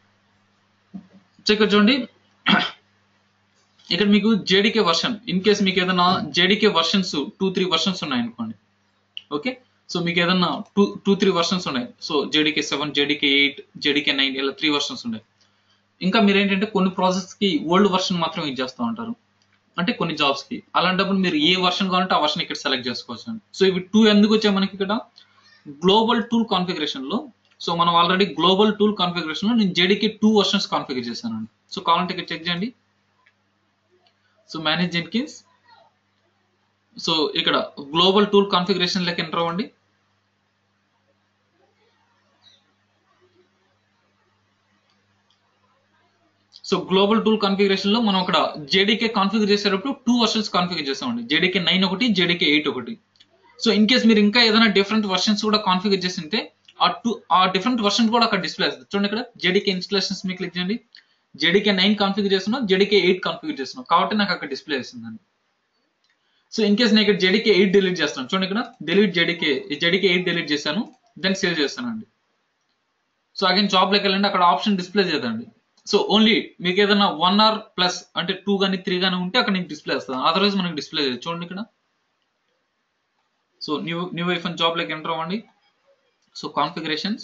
చెక్ చూడండి ఇక్కడ మీకు జేడీకే వర్షన్ ఇన్ కేస్ మీకు ఏదైనా JDK versions two three versions ఉన్నాయి అనుకోండి ఓకే సో మీకు ఏదైనా టూ టూ త్రీ వర్షన్స్ ఉన్నాయి so JDK seven JDK eight JDK nine ఇలా త్రీ వర్షన్స్ ఉన్నాయి ఇంకా మీరు ఏంటంటే కొన్ని ప్రాజెక్ట్స్ కి ఓల్డ్ వర్షన్ మాత్రం యూజ్ చేస్తూ ఉంటారు అంటే కొన్ని జాబ్స్ కి అలాంటప్పుడు మీరు ఏ వర్షన్ కావాలంటే ఆ వర్షన్ ఇక్కడ సెలెక్ట్ చేసుకోవచ్చు అండి సో ఇవి టూ ఎందుకు వచ్చాయి మనకి ఇక్కడ గ్లోబల్ టూల్ కాన్ఫిగరేషన్ లో సో మనం ఆల్రెడీ గ్లోబల్ టూల్ కాన్ఫిగరేషన్ లో నేను జేడీకి టూ వర్షన్స్ కాన్ఫిగర్ చేశానండి సో కావాలంటే ఇక్కడ చెక్ చేయండి సో మేనేజ్ జెన్కిన్స్ సో ఇక్కడ గ్లోబల్ టూల్ కాన్ఫిగరేషన్ లెక్క ఎంటర్ అవ్వండి సో గ్లోబల్ టూల్ కాన్ఫిగరేషన్ లో మనం అక్కడ జేడీకే కాన్ఫిగర్ చేసేటప్పుడు టూ వర్షన్స్ కాన్ఫిగర్ చేసామండి జేడీకే నైన్ ఒకటి జేడీకే ఎయిట్ ఒకటి సో ఇన్ కేస్ మీరు ఇంకా ఏదైనా డిఫరెంట్ వర్షన్స్ కూడా కాన్ఫిగర్ చేసి ఉంటే ఆ టూ ఆ డిఫరెంట్ వర్షన్ కూడా అక్కడ డిస్ప్లే అవుతుంది చూడండి ఇక్కడ జేడీకే ఇన్స్టలేషన్స్ మీకు క్లిక్ చేయండి జేడీకే నైన్ కాన్ఫిగర్ చేస్తున్నాం జేడీకే ఎయిట్ కాన్ఫిగర్ చేస్తున్నాం కాబట్టి నాకు అక్కడ డిస్ప్లే అవుతుందండి సో ఇన్ కేస్ నేను ఇక్కడ జేడీకే ఎయిట్ డిలీట్ చేస్తాను చూడండి ఇక్కడ delete JDK JDK eight delete చేశాను దెన్ సేవ్ చేస్తానండి సో అగైన్ జాబ్ లెక్క వెళ్ళండి అక్కడ ఆప్షన్ డిస్ప్లే చేయదండి సో ఓన్లీ మీకు ఏదైనా వన్ అవర్ ప్లస్ అంటే టూ కానీ త్రీ కానీ ఉంటే అక్కడ నీకు డిస్ప్లే వస్తుంది అదర్వైజ్ మనకి డిస్ప్లే చేయదు చూడండి ఇక్కడ so new new iPhone job లెక్క ఎంటర్ అవ్వండి సో కాన్ఫిగరేషన్స్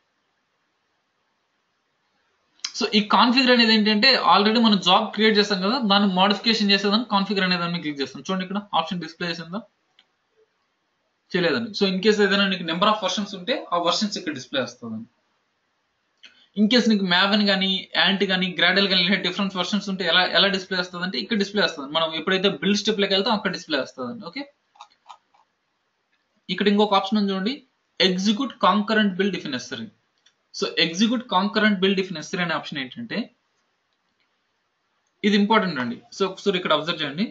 సో ఈ కాన్ఫిగర్ అనేది ఏంటంటే ఆల్రెడీ మనం జాబ్ క్రియేట్ చేస్తాం కదా దాన్ని మోడిఫికేషన్ చేసేదాన్ని కాన్ఫిగర్ అనే దాన్ని క్లిక్ చేస్తాం చూడండి ఇక్కడ ఆప్షన్ డిస్ప్లే చేసిందా చేయలేదండి సో ఇన్ కేస్ ఏదైనా నీకు నెంబర్ ఆఫ్ వర్షన్స్ ఉంటే ఆ వర్షన్స్ ఇక్కడ డిస్ప్లే వస్తుందండి ఇన్ కేస్ నీకు మ్యావెన్ కానీ యాంట్ కానీ గ్రాడల్ కానీ ఇలా డిఫరెంట్ వర్షన్స్ ఉంటే ఎలా ఎలా డిస్ప్లే వస్తుంది అంటే ఇక్కడ డిస్ప్లే వస్తుంది మనం ఎప్పుడైతే బిల్డ్ స్టెప్ లోకి వెళ్తాం అక్కడ డిస్ప్లే వస్తుందండి ఓకే ఇక్కడ ఇంకొక ఆప్షన్ ఉంది చూడండి execute concurrent build if necessary so execute concurrent build if necessary అనే ఆప్షన్ ఏంటంటే ఇది ఇంపార్టెంట్ అండి సో ఒకసారి ఇక్కడ అబ్జర్వ్ చేయండి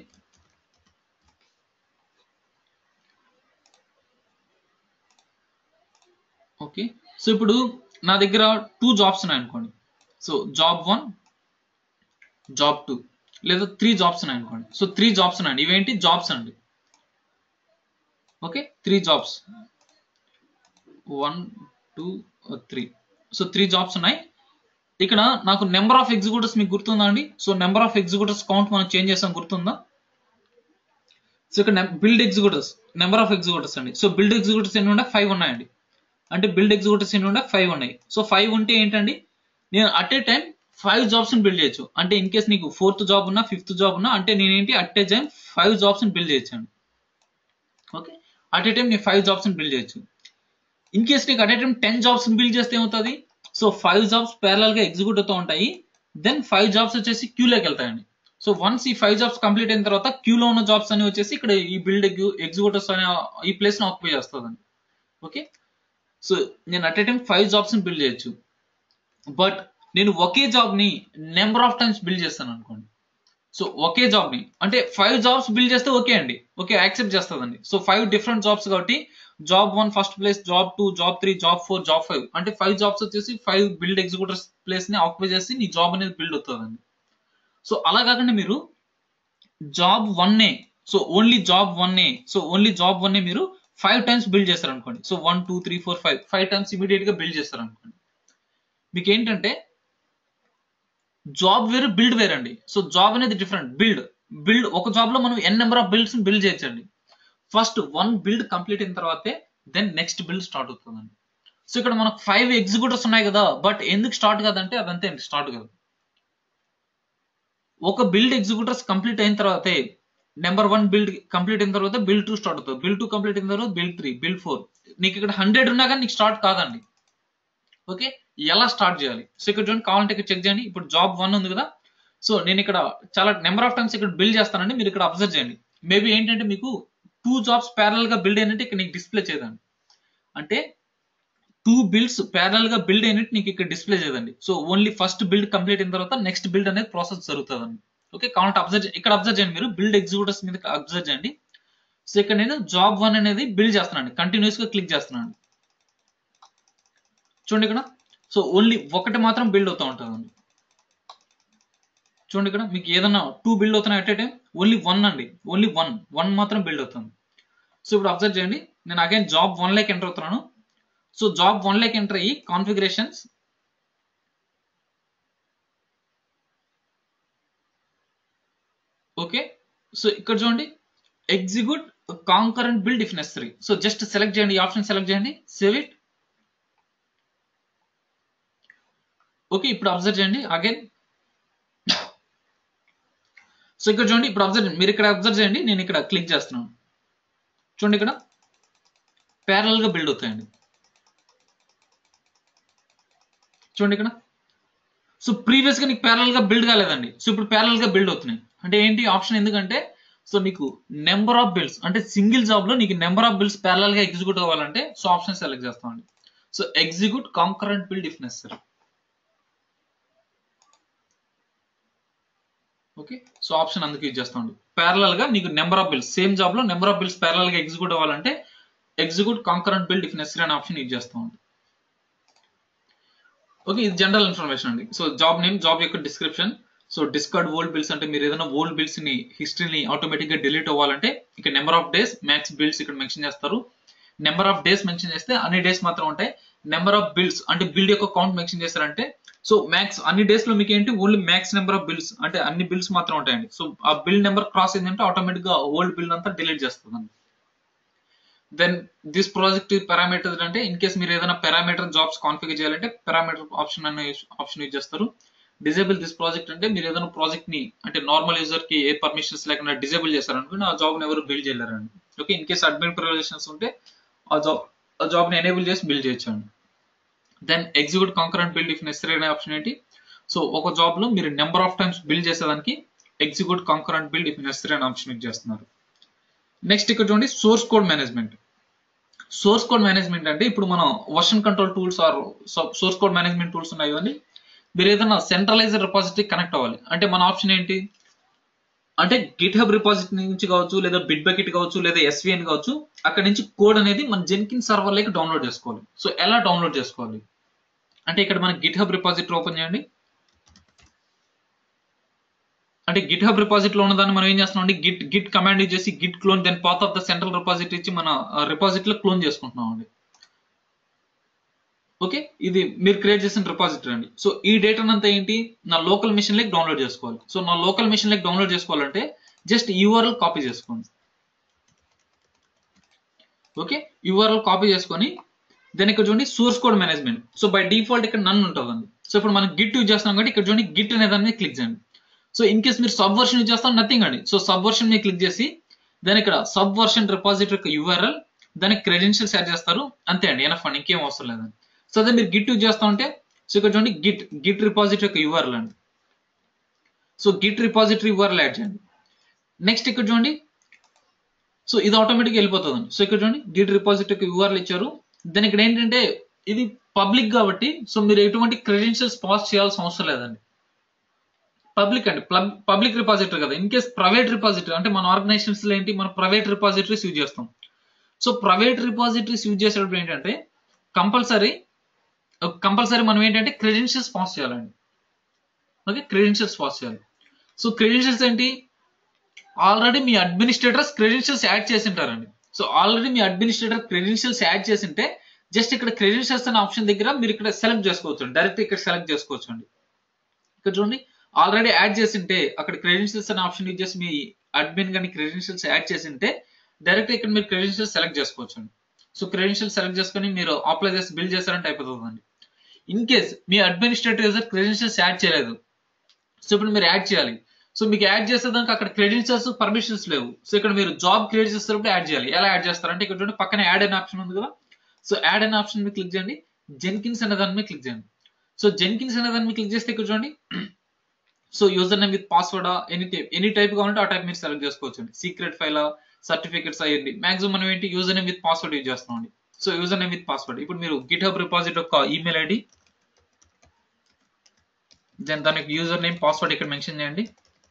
ఓకే సో ఇప్పుడు నా దగ్గర టూ జాబ్స్ ఉన్నాయి అనుకోండి so job one job two లేదా త్రీ జాబ్స్ ఉన్నాయి అనుకోండి సో త్రీ జాబ్స్ ఉన్నాయండి ఇవేంటి జాబ్స్ అండి okay three jobs one two three so three jobs ఉన్నాయి ఇక్కడ నాకు నెంబర్ ఆఫ్ ఎగ్జిక్యూటివ్స్ మీకు గుర్తుందా అండి so number of executives count మనం చేంజ్ చేసాం గుర్తుందా సో ఇక్కడ build executives number of executives అండి సో బిల్డ్ ఎగ్జిక్యూటివ్స్ ఎన్ని ఉన్నాయి ఫైవ్ ఉన్నాయండి అంటే బిల్డ్ ఎగ్జిక్యూటివ్స్ ఎన్ని ఉన్నాయి ఫైవ్ ఉన్నాయి సో ఫైవ్ ఉంటే ఏంటండి నేను at a time five jobs ని బిల్డ్ చేయొచ్చు అంటే ఇన్ కేస్ నీకు ఫోర్త్ జాబ్ ఉన్నా ఫిఫ్త్ జాబ్ ఉన్నా అంటే నేనేంటి at a time five jobs ని బిల్డ్ చేయొచ్చు అండి ఓకే అట్ ఏ టైం నేను ఫైవ్ జాబ్స్ ని బిల్డ్ చేయొచ్చు ఇన్ కేస్ నీకు at a time ten jobs ని బిల్డ్ చేస్తే ఏమవుతుంది సో ఫైవ్ జాబ్స్ ప్యారల్ గా ఎగ్జిక్యూట్ అవుతూ ఉంటాయి దెన్ ఫైవ్ జాబ్స్ వచ్చేసి క్యూలోకి వెళ్తాయండి సో వన్స్ ఈ ఫైవ్ జాబ్స్ కంప్లీట్ అయిన తర్వాత క్యూలో ఉన్న జాబ్స్ అని వచ్చేసి ఇక్కడ ఈ బిల్డ్ ఎగ్జిక్యూటివ్స్ అనే ఈ ప్లేస్ ని ఆక్యుపై చేస్తుందండి ఓకే సో నేను at a time five jobs ని బిల్డ్ చేయొచ్చు బట్ నేను ఒకే జాబ్ ని నెంబర్ ఆఫ్ టైమ్స్ బిల్డ్ చేస్తాను అనుకోండి సో ఒకే జాబ్ ని అంటే ఫైవ్ జాబ్స్ బిల్డ్ చేస్తే ఓకే అండి ఓకే యాక్సెప్ట్ చేస్తుందండి సో ఫైవ్ డిఫరెంట్ జాబ్స్ కాబట్టి job one first place job two job three job four job five అంటే ఫైవ్ జాబ్స్ వచ్చేసి ఫైవ్ బిల్డ్ ఎగ్జిక్యూటర్స్ ప్లేస్ ని ఆక్యుపై చేసి నీ జాబ్ అనేది బిల్డ్ అవుతుందండి సో అలా కాకుండా మీరు job one a so only job one a so only job one a మీరు ఫైవ్ టైమ్స్ బిల్డ్ చేస్తారు అనుకోండి so one two three four five five times immediate గా బిల్డ్ చేస్తారు అనుకోండి మీకు ఏంటంటే జాబ్ వేరు బిల్డ్ వేరండి సో జాబ్ అనేది డిఫరెంట్ బిల్డ్ బిల్డ్ ఒక జాబ్ లో మనం N number of builds build చేయొచ్చండి ఫస్ట్ వన్ బిల్డ్ కంప్లీట్ అయిన తర్వాతే దెన్ నెక్స్ట్ బిల్డ్ స్టార్ట్ అవుతుందండి సో ఇక్కడ మనకు ఫైవ్ ఎగ్జిక్యూటివ్స్ ఉన్నాయి కదా బట్ ఎందుకు స్టార్ట్ కాదంటే అదంతే స్టార్ట్ కాదు ఒక బిల్డ్ ఎగ్జిక్యూటర్స్ కంప్లీట్ అయిన తర్వాతే నెంబర్ వన్ బిల్డ్ కంప్లీట్ అయిన తర్వాత బిల్డ్ టూ స్టార్ట్ అవుతుంది బిల్డ్ టూ కంప్లీట్ అయిన తర్వాత బిల్డ్ త్రీ బిల్డ్ ఫోర్ నీకు ఇక్కడ హండ్రెడ్ ఉన్నా కానీ నీకు స్టార్ట్ కాదండి ఓకే ఎలా స్టార్ట్ చేయాలి సో ఇక్కడ చూడండి కావాలంటే ఇక్కడ చెక్ చేయండి ఇప్పుడు జాబ్ వన్ ఉంది కదా సో నేను ఇక్కడ చాలా నెంబర్ ఆఫ్ టైమ్స్ ఇక్కడ బిల్డ్ చేస్తానండి మీరు ఇక్కడ అబ్జర్వ్ చేయండి మేబీ ఏంటంటే మీకు టూ జాబ్స్ ప్యారల్ గా బిల్డ్ అయినట్టు ఇక్కడ నీకు డిస్ప్లే చేయదండి అంటే టూ బిల్డ్స్ ప్యారల్ గా బిల్డ్ అయినట్టు నీకు ఇక్కడ డిస్ప్లే చేయదండి so only first build complete అయిన తర్వాత నెక్స్ట్ బిల్డ్ అనేది ప్రాసెస్ జరుగుతుందండి ఓకే కావాలంటే అబ్జర్వ్ ఇక్కడ అబ్జర్వ్ చేయండి మీరు బిల్డ్ ఎగ్జిక్యూటర్స్ మీద అబ్జర్వ్ చేయండి సో ఇక్కడ నేను జాబ్ వన్ అనేది బిల్డ్ చేస్తున్నాను కంటిన్యూస్ గా క్లిక్ చేస్తున్నాను చూడండి ఇక్కడ సో ఓన్లీ ఒకటి మాత్రం బిల్డ్ అవుతూ ఉంటుందండి చూడండి ఇక్కడ మీకు ఏదైనా టూ బిల్డ్ అవుతున్నాయి at a time only one అండి ఓన్లీ వన్ వన్ మాత్రం బిల్డ్ అవుతుంది సో ఇప్పుడు అబ్జర్వ్ చేయండి నేను అగైన్ జాబ్ వన్ లేక్ ఎంటర్ అవుతున్నాను సో జాబ్ వన్ లేక్ ఎంటర్ అయ్యి కాన్ఫిగరేషన్స్ ఓకే సో ఇక్కడ చూడండి execute concurrent build if necessary so just select చేయండి ఈ ఆప్షన్ సెలెక్ట్ చేయండి సేవ్ ఇట్ ఓకే ఇప్పుడు అబ్జర్వ్ చేయండి అగైన్ సో ఇక్కడ చూడండి ఇప్పుడు అబ్జర్వ్ మీరు ఇక్కడ అబ్జర్వ్ చేయండి నేను ఇక్కడ క్లిక్ చేస్తున్నాను చూడండి ఇక్కడ ప్యారల్ గా బిల్డ్ అవుతాయండి చూడండి ఇక్కడ సో ప్రీవియస్ గా నీకు ప్యారల్ గా బిల్డ్ కాలేదండి సో ఇప్పుడు ప్యారల్ గా బిల్డ్ అవుతున్నాయి అంటే ఏంటి ఆప్షన్ ఎందుకంటే సో నీకు నెంబర్ ఆఫ్ బిల్స్ అంటే సింగిల్ జాబ్ లో నీకు నెంబర్ ఆఫ్ బిల్స్ ప్యారల్ గా ఎగ్జిక్యూట్ అవ్వాలంటే సో ఆప్షన్ సెలెక్ట్ చేస్తామండి so execute concurrent build if necessary okay so option అందుకు యూజ్ చేస్తామండి ప్యారలల్ గా నీకు number of builds same job లో నెంబర్ ఆఫ్ బిల్స్ ప్యారలల్ గా ఎగ్జిక్యూట్ అవ్వాలంటే execute concurrent build if necessary అనే ఆప్షన్ యూజ్ చేస్తామండి ఓకే ఇది జనరల్ ఇన్ఫర్మేషన్ అండి సో జాబ్ నేమ్ జాబ్ యొక్క description so discard old builds అంటే మీరు ఏదైనా ఓల్డ్ బిల్స్ ని హిస్టరీని ఆటోమేటిక్ గా డిలీట్ అవ్వాలంటే ఇక్కడ number of days max builds ఇక్కడ మెన్షన్ చేస్తారు నెంబర్ ఆఫ్ డేస్ మెన్షన్ చేస్తే అన్ని డేస్ మాత్రం ఉంటాయి నెంబర్ ఆఫ్ బిల్స్ అంటే బిల్డ్ యొక్క కౌంట్ మెన్షన్ చేస్తారంటే సో మ్యాక్స్ అన్ని డేస్ లో మీకు ఏంటి only max number of builds అంటే అన్ని బిల్స్ మాత్రం ఉంటాయండి సో ఆ బిల్ నెంబర్ క్రాస్ అయిందంటే ఆటోమేటిక్ గా ఓల్డ్ బిల్ అంతా డిలీట్ చేస్తుంది దెన్ దిస్ ప్రాజెక్ట్ పారామీటర్స్ అంటే ఇన్ కేస్ మీరు ఏదైనా పారామీటర్ జాబ్స్ కాన్ఫిగర్ చేయాలంటే పారామీటర్ ఆప్షన్ అనే ఆప్షన్ యూజ్ చేస్తారు డిజేబుల్ దిస్ ప్రాజెక్ట్ అంటే మీరు ఏదైనా ప్రాజెక్ట్ ని అంటే నార్మల్ యూజర్ కి ఏ పర్మిషన్స్ లేకుండా డిజేబుల్ చేశారనుకోండి ఆ జాబ్ ని ఎవరు బిల్డ్ చేయలేరండి okay in case admin privileges ఉంటే ఆ జాబ్ ఆ జాబ్ ని ఎనేబుల్ చేసి బిల్డ్ చేయొచ్చండి then execute concurrent build if necessary అనే ఆప్షన్ ఏంటి సో ఒక జాబ్ లో మీరు నెంబర్ ఆఫ్ టైమ్స్ బిల్డ్ చేసేదానికి execute concurrent build if necessary అనే ఆప్షన్ యూజ్ చేస్తున్నారు నెక్స్ట్ ఇక్కడ చూడండి source code management source code management అంటే ఇప్పుడు మనం version control tools or source code management tools ఉన్నాయి కదండి మీరు ఏదైనా సెంట్రలైజర్ రిపాజిటరీ కనెక్ట్ అవ్వాలి అంటే మన ఆప్షన్ ఏంటి అంటే గిట్ హబ్ రిపాజిటరీ నుంచి కావచ్చు లేదా బిట్ బకెట్ కావచ్చు లేదా ఎస్విఎన్ కావచ్చు అక్కడ నుంచి కోడ్ అనేది మన జెన్కిన్ సర్వర్ లోకి డౌన్లోడ్ చేసుకోవాలి సో ఎలా డౌన్లోడ్ చేసుకోవాలి అంటే ఇక్కడ మన గిట్ హబ్ రిపాజిటరీ ఓపెన్ చేయండి అంటే గిట్ హబ్ రిపాజిటరీలో ఉన్నదాన్ని మనం ఏం చేస్తున్నాం అంటే గిట్ గిట్ కమాండ్ యూజ్ చేసి git clone then path of the central repository ఇచ్చి మన రిపాజిటరీలో క్లోన్ చేసుకుంటున్నాం అండి ఓకే ఇది మీరు క్రియేట్ చేసిన రిపాజిటరీ అండి సో ఈ డేటా అంతా ఏంటి నా లోకల్ మిషన్ లెక్ డౌన్లోడ్ చేసుకోవాలి సో నా లోకల్ మిషన్ లెక్ డౌన్లోడ్ చేసుకోవాలంటే జస్ట్ యూఆర్ఎల్ కాపీ చేసుకోండి ఓకే యూఆర్ఎల్ కాపీ చేసుకొని దెన్ ఇక్కడ చూడండి source code management so by default ఇక్కడ నన్ను ఉంటుందండి సో ఇప్పుడు మనం గిట్ యూజ్ చేస్తున్నాం కాబట్టి ఇక్కడ చూడండి గిట్ అనే దాని మీద క్లిక్ చేయండి సో ఇన్ కేస్ మీరు సబ్ వర్షన్ యూజ్ చేస్తాం నథింగ్ అండి సో సబ్ వర్షన్ మీద క్లిక్ చేసి దాని ఇక్కడ సబ్ వర్షన్ రిపాజిటరీ యొక్క యూఆర్ఎల్ దానికి క్రెడెన్షియల్స్ యాడ్ చేస్తారు అంతే అండి ఎనఫ్ అండి ఇంకేం అవసరం లేదండి సో అదే మీరు గిట్ యూజ్ చేస్తా ఉంటే సో ఇక్కడ చూడండి గిట్ గిట్ రిపాజిటరీ యొక్క యూఆర్ఎల్ అండి so git repository URL add చేయండి నెక్స్ట్ ఇక్కడ చూడండి సో ఇది ఆటోమేటిక్ వెళ్ళిపోతుంది సో ఇక్కడ చూడండి గిట్ రిపాజిటరీకి యూఆర్ఎల్ ఇచ్చారు దాని ఇక్కడ ఏంటంటే ఇది పబ్లిక్ కాబట్టి సో మీరు ఎటువంటి క్రెడెన్షియల్స్ పాస్ చేయాల్సిన అవసరం లేదండి పబ్లిక్ అండి పబ్లిక్ రిపాజిటరీ కదా ఇన్ కేస్ ప్రైవేట్ రిపాజిటరీ అంటే మన ఆర్గనైజేషన్స్ లో ఏంటి మనం ప్రైవేట్ రిపాజిటరీస్ యూజ్ చేస్తాం సో ప్రైవేట్ రిపాజిటరీస్ యూజ్ చేసేటప్పుడు ఏంటంటే కంపల్సరీ కంపల్సరీ మనం ఏంటంటే క్రెడెన్షియల్స్ పాస్ చేయాలండి ఓకే క్రెడెన్షియల్స్ పాస్ చేయాలి సో క్రెడెన్షియల్స్ ఏంటి ఆల్రెడీ మీ అడ్మినిస్ట్రేటర్స్ క్రెడెన్షియల్స్ యాడ్ చేసి ఉంటారండి సో ఆల్రెడీ మీ అడ్మినిస్ట్రేటర్ క్రెడెన్షియల్స్ యాడ్ చేసి ఉంటే జస్ట్ ఇక్కడ క్రెడెన్షియల్స్ అనే ఆప్షన్ దగ్గర మీరు ఇక్కడ సెలెక్ట్ చేసుకోవచ్చు డైరెక్ట్ ఇక్కడ సెలెక్ట్ చేసుకోవచ్చు అండి ఇక్కడ చూడండి ఆల్రెడీ యాడ్ చేసి ఉంటే అక్కడ క్రెడెన్షియల్స్ అనే ఆప్షన్ యూజ్ చేసి మీ అడ్మిన్ కానీ క్రెడెన్షియల్స్ యాడ్ చేసి ఉంటే డైరెక్ట్ ఇక్కడ మీరు క్రెడెన్షియల్స్ సెలెక్ట్ చేసుకోవచ్చు అండి సో క్రెడెన్షియల్స్ సెలెక్ట్ చేసుకొని మీరు అప్లై చేసి బిల్ చేశారంటే అయిపోతుందండి ఇన్ కేస్ మీ అడ్మినిస్ట్రేటర్ యూజర్ క్రెడెన్షియల్స్ యాడ్ చేయలేదు సో ఇప్పుడు మీరు యాడ్ చేయాలి సో మీకు యాడ్ చేసేదానికి అక్కడ క్రెడెన్షియల్స్ పర్మిషన్స్ లేవు సో ఇక్కడ మీరు జాబ్ క్రియేట్ చేసేటప్పుడు యాడ్ చేయాలి ఎలా యాడ్ చేస్తారంటే ఇక్కడ చూడండి పక్కన యాడ్ అనే ఆప్షన్ ఉంది కదా సో యాడ్ అనే ఆప్షన్ మీద క్లిక్ చేయండి జెన్కిన్స్ అనే దాని మీద క్లిక్ చేయండి సో జెన్కిన్స్ అనే దాని మీద క్లిక్ చేస్తే ఇక్కడ చూడండి so user username with password any type any type కావాలంటే ఆ టైప్ మీరు సెలెక్ట్ చేసుకోవచ్చు అండి సీక్రెట్ ఫైల్ సర్టిఫికెట్స్ అయ్యండి మాక్సిమం మనం ఏంటి username with password use చేస్తాం అండి so user username with password ఇప్పుడు మీరు గిట్ హబ్ రిపాజిట్ యొక్క ఈమెయిల్ ఐడి దెన్ దానికి యూజర్ నేమ్ పాస్వర్డ్ ఇక్కడ మెన్షన్ చేయండి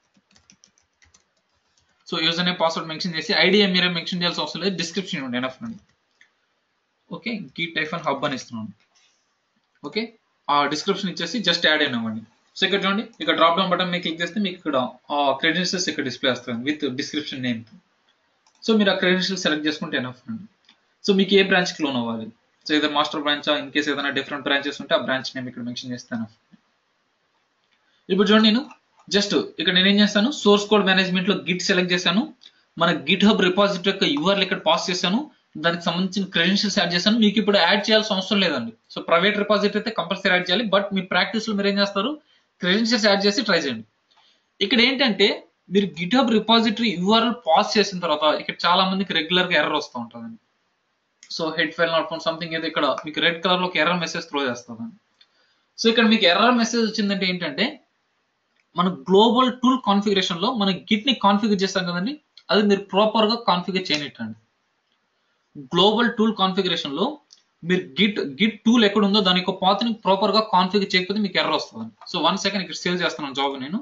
so user name password mention చేసి ఐడి మీరే మెన్షన్ చేయాల్సిన అవసరం లేదు డిస్క్రిప్షన్ ఇవ్వండి ఎనఫ్ అండి ఓకే గిట్ టైఫన్ హబ్ అని ఇస్తున్నాను ఓకే ఆ డిస్క్రిప్షన్ ఇచ్చేసి జస్ట్ యాడ్ అయినవ్వండి సో ఇక్కడ చూడండి ఇక్కడ డ్రాప్ డౌన్ బటన్ మీద క్లిక్ చేస్తే మీకు ఇక్కడ క్రెడెన్షియల్స్ ఇక్కడ డిస్ప్లే వస్తుంది విత్ డిస్క్రిప్షన్ నేమ్ సో మీరు ఆ క్రెడెన్షియల్స్ సెలెక్ట్ చేసుకుంటే ఎనఫ్ అండి సో మీకు ఏ బ్రాంచ్ లోన్ అవ్వాలి సో ఏదైనా మాస్టర్ బ్రాంచ్ ఇన్ కేస్ ఏదైనా డిఫరెంట్ బ్రాంచెస్ ఉంటే ఆ బ్రాంచ్ నేమ్ ఇక్కడ మెన్షన్ చేస్తాను ఇప్పుడు చూడండి నేను జస్ట్ ఇక్కడ నేను ఏం చేస్తాను సోర్స్ కోడ్ మేనేజ్మెంట్ లో గిట్ సెలెక్ట్ చేశాను మన గిట్ హబ్ రిపాజిటరీ యొక్క యూఆర్ఎల్ ఇక్కడ పాస్ చేశాను దానికి సంబంధించిన క్రెడెన్షియల్స్ యాడ్ చేశాను మీకు ఇప్పుడు యాడ్ చేయాల్సిన అవసరం లేదండి సో ప్రైవేట్ డిపాజిట్ అయితే కంపల్సరీ యాడ్ చేయాలి బట్ మీ ప్రాక్టీస్ లో మీరు ఏం చేస్తారు క్రెడెన్షియల్స్ యాడ్ చేసి ట్రై చేయండి ఇక్కడ ఏంటంటే మీరు GitHub repository URL pass చేసిన తర్వాత ఇక్కడ చాలా మందికి రెగ్యులర్ గా ఎర్రర్ వస్తూ ఉంటుందండి so head file not found something ఏదో ఇక్కడ మీకు రెడ్ కలర్ లో ఒక ఎర్రర్ మెసేజ్ త్రో చేస్తుందండి సో ఇక్కడ మీకు ఎర్రర్ మెసేజ్ వచ్చిందంటే ఏంటంటే మన గ్లోబల్ టూల్ కాన్ఫిగరేషన్ లో మన గిట్ ని కాన్ఫిగర్ చేస్తాం కదండి అది మీరు ప్రాపర్ గా కాన్ఫిగర్ చేయనిట్టండి గ్లోబల్ టూల్ కాన్ఫిగరేషన్ లో మీరు గిట్ గిట్ టూల్ ఎక్కడ ఉందో దాని యొక్క పాత్ ని ప్రాపర్ గా కాన్ఫిగర్ చేయకపోతే మీకు ఎర్ర వస్తుంది సో వన్ సెకండ్ ఇక్కడ సేవ్ చేస్తున్నాను జాబ్ నేను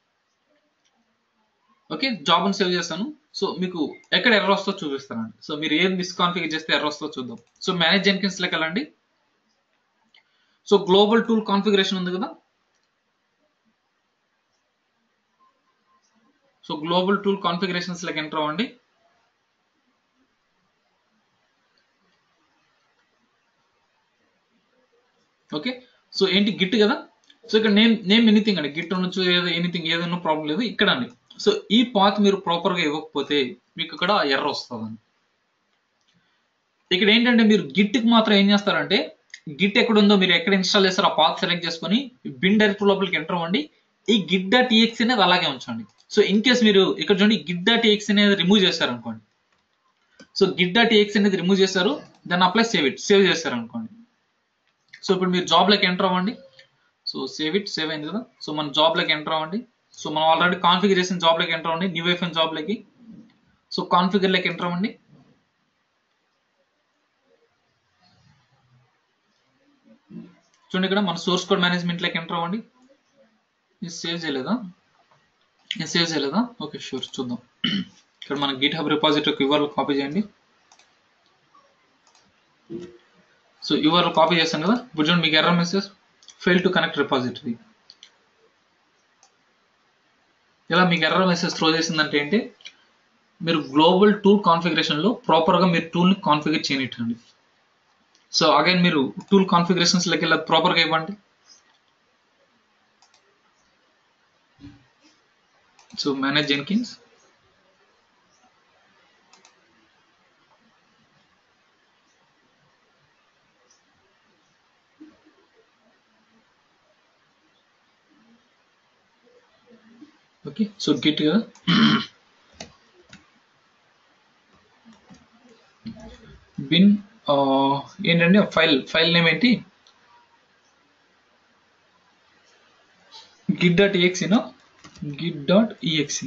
ఓకే జాబ్ ని సేవ్ చేస్తాను సో మీకు ఎక్కడ ఎర్ర వస్తుందో చూపిస్తానండి సో మీరు ఏది మిస్ కాన్ఫిగర్ చేస్తే ఎర్ర వస్తుందో చూద్దాం సో మేనేజ్ జెన్కిన్స్ లెక్క వెళ్ళండి సో గ్లోబల్ టూల్ కాన్ఫిగరేషన్ ఉంది కదా సో గ్లోబల్ టూల్ కాన్ఫిగరేషన్స్ లెక్క ఎంటర్ అవ్వండి ఓకే సో ఏంటి గిట్ కదా సో ఇక్కడ నేమ్ నేమ్ ఎనీథింగ్ అండి గిట్ ఉండొచ్చు ఏదో ఎనీథింగ్ ఏదైనా ప్రాబ్లం లేదు ఇక్కడ అండి సో ఈ పాత్ మీరు ప్రాపర్ గా ఇవ్వకపోతే మీకు ఇక్కడ ఎర్ర వస్తుందండి ఇక్కడ ఏంటంటే మీరు గిట్ కి మాత్రం ఏం చేస్తారంటే గిట్ ఎక్కడ ఉందో మీరు ఎక్కడ ఇన్స్టాల్ చేస్తారో ఆ పాత్ సెలెక్ట్ చేసుకొని బిన్ డైరెక్టర్ లోపలికి ఎంటర్ అవ్వండి ఈ గిట్ డాట్ టీఎక్స్ అనేది అలాగే ఉంచండి సో ఇన్ కేస్ మీరు ఇక్కడ చూడండి గిట్ డాట్ టీఎక్స్ అనేది రిమూవ్ చేశారు అనుకోండి సో గిట్ డాట్ టీఎక్స్ అనేది రిమూవ్ చేశారు దాన్ని అప్లై సేవ్ ఇట్ సేవ్ చేశారు అనుకోండి సో ఇప్పుడు మీరు జాబ్ లోకి ఎంటర్ అవ్వండి సో సేవ్ ఇట్ సేవ్ అయింది కదా సో మన జాబ్ లోకి ఎంటర్ అవ్వండి సో మనం ఆల్రెడీ కాన్ఫిగర్ చేసిన జాబ్ లోకి ఎంటర్ అవ్వండి న్యూ ఐఫోన్ జాబ్ లోకి సో కాన్ఫిగర్ లోకి ఎంటర్ అవ్వండి చూడండి ఇక్కడ మన సోర్స్ కోడ్ మేనేజ్మెంట్ లోకి ఎంటర్ అవ్వండి ఇది సేవ్ చేయలేదా నేను సేవ్ చేయలేదా ఓకే షూర్ చూద్దాం ఇక్కడ మన గిట్ హబ్ రిపాజిటరీకి యూఆర్ఎల్ కాపీ చేయండి సో యూఆర్ఎల్ కాపీ చేస్తాను కదా ఇప్పుడు చూడండి మీకు error message fail to connect repository ఇలా మీకు ఎర్ర మెసేజ్ త్రో చేసిందంటే ఏంటి మీరు గ్లోబల్ టూల్ కాన్ఫిగరేషన్లో ప్రాపర్గా మీరు టూల్ని కాన్ఫిగర్ చేయనిట్టండి సో అగైన్ మీరు టూల్ కాన్ఫిగరేషన్స్లోకి వెళ్ళి ప్రాపర్గా ఇవ్వండి so manage Jenkins okay so git కదా బిన్ ఏంటంటే ఫైల్ ఫైల్ నేమ్ ఏంటి గిట్ డాట్ ఈఎక్సీనా గిట్ డాట్ ఈఎక్సీ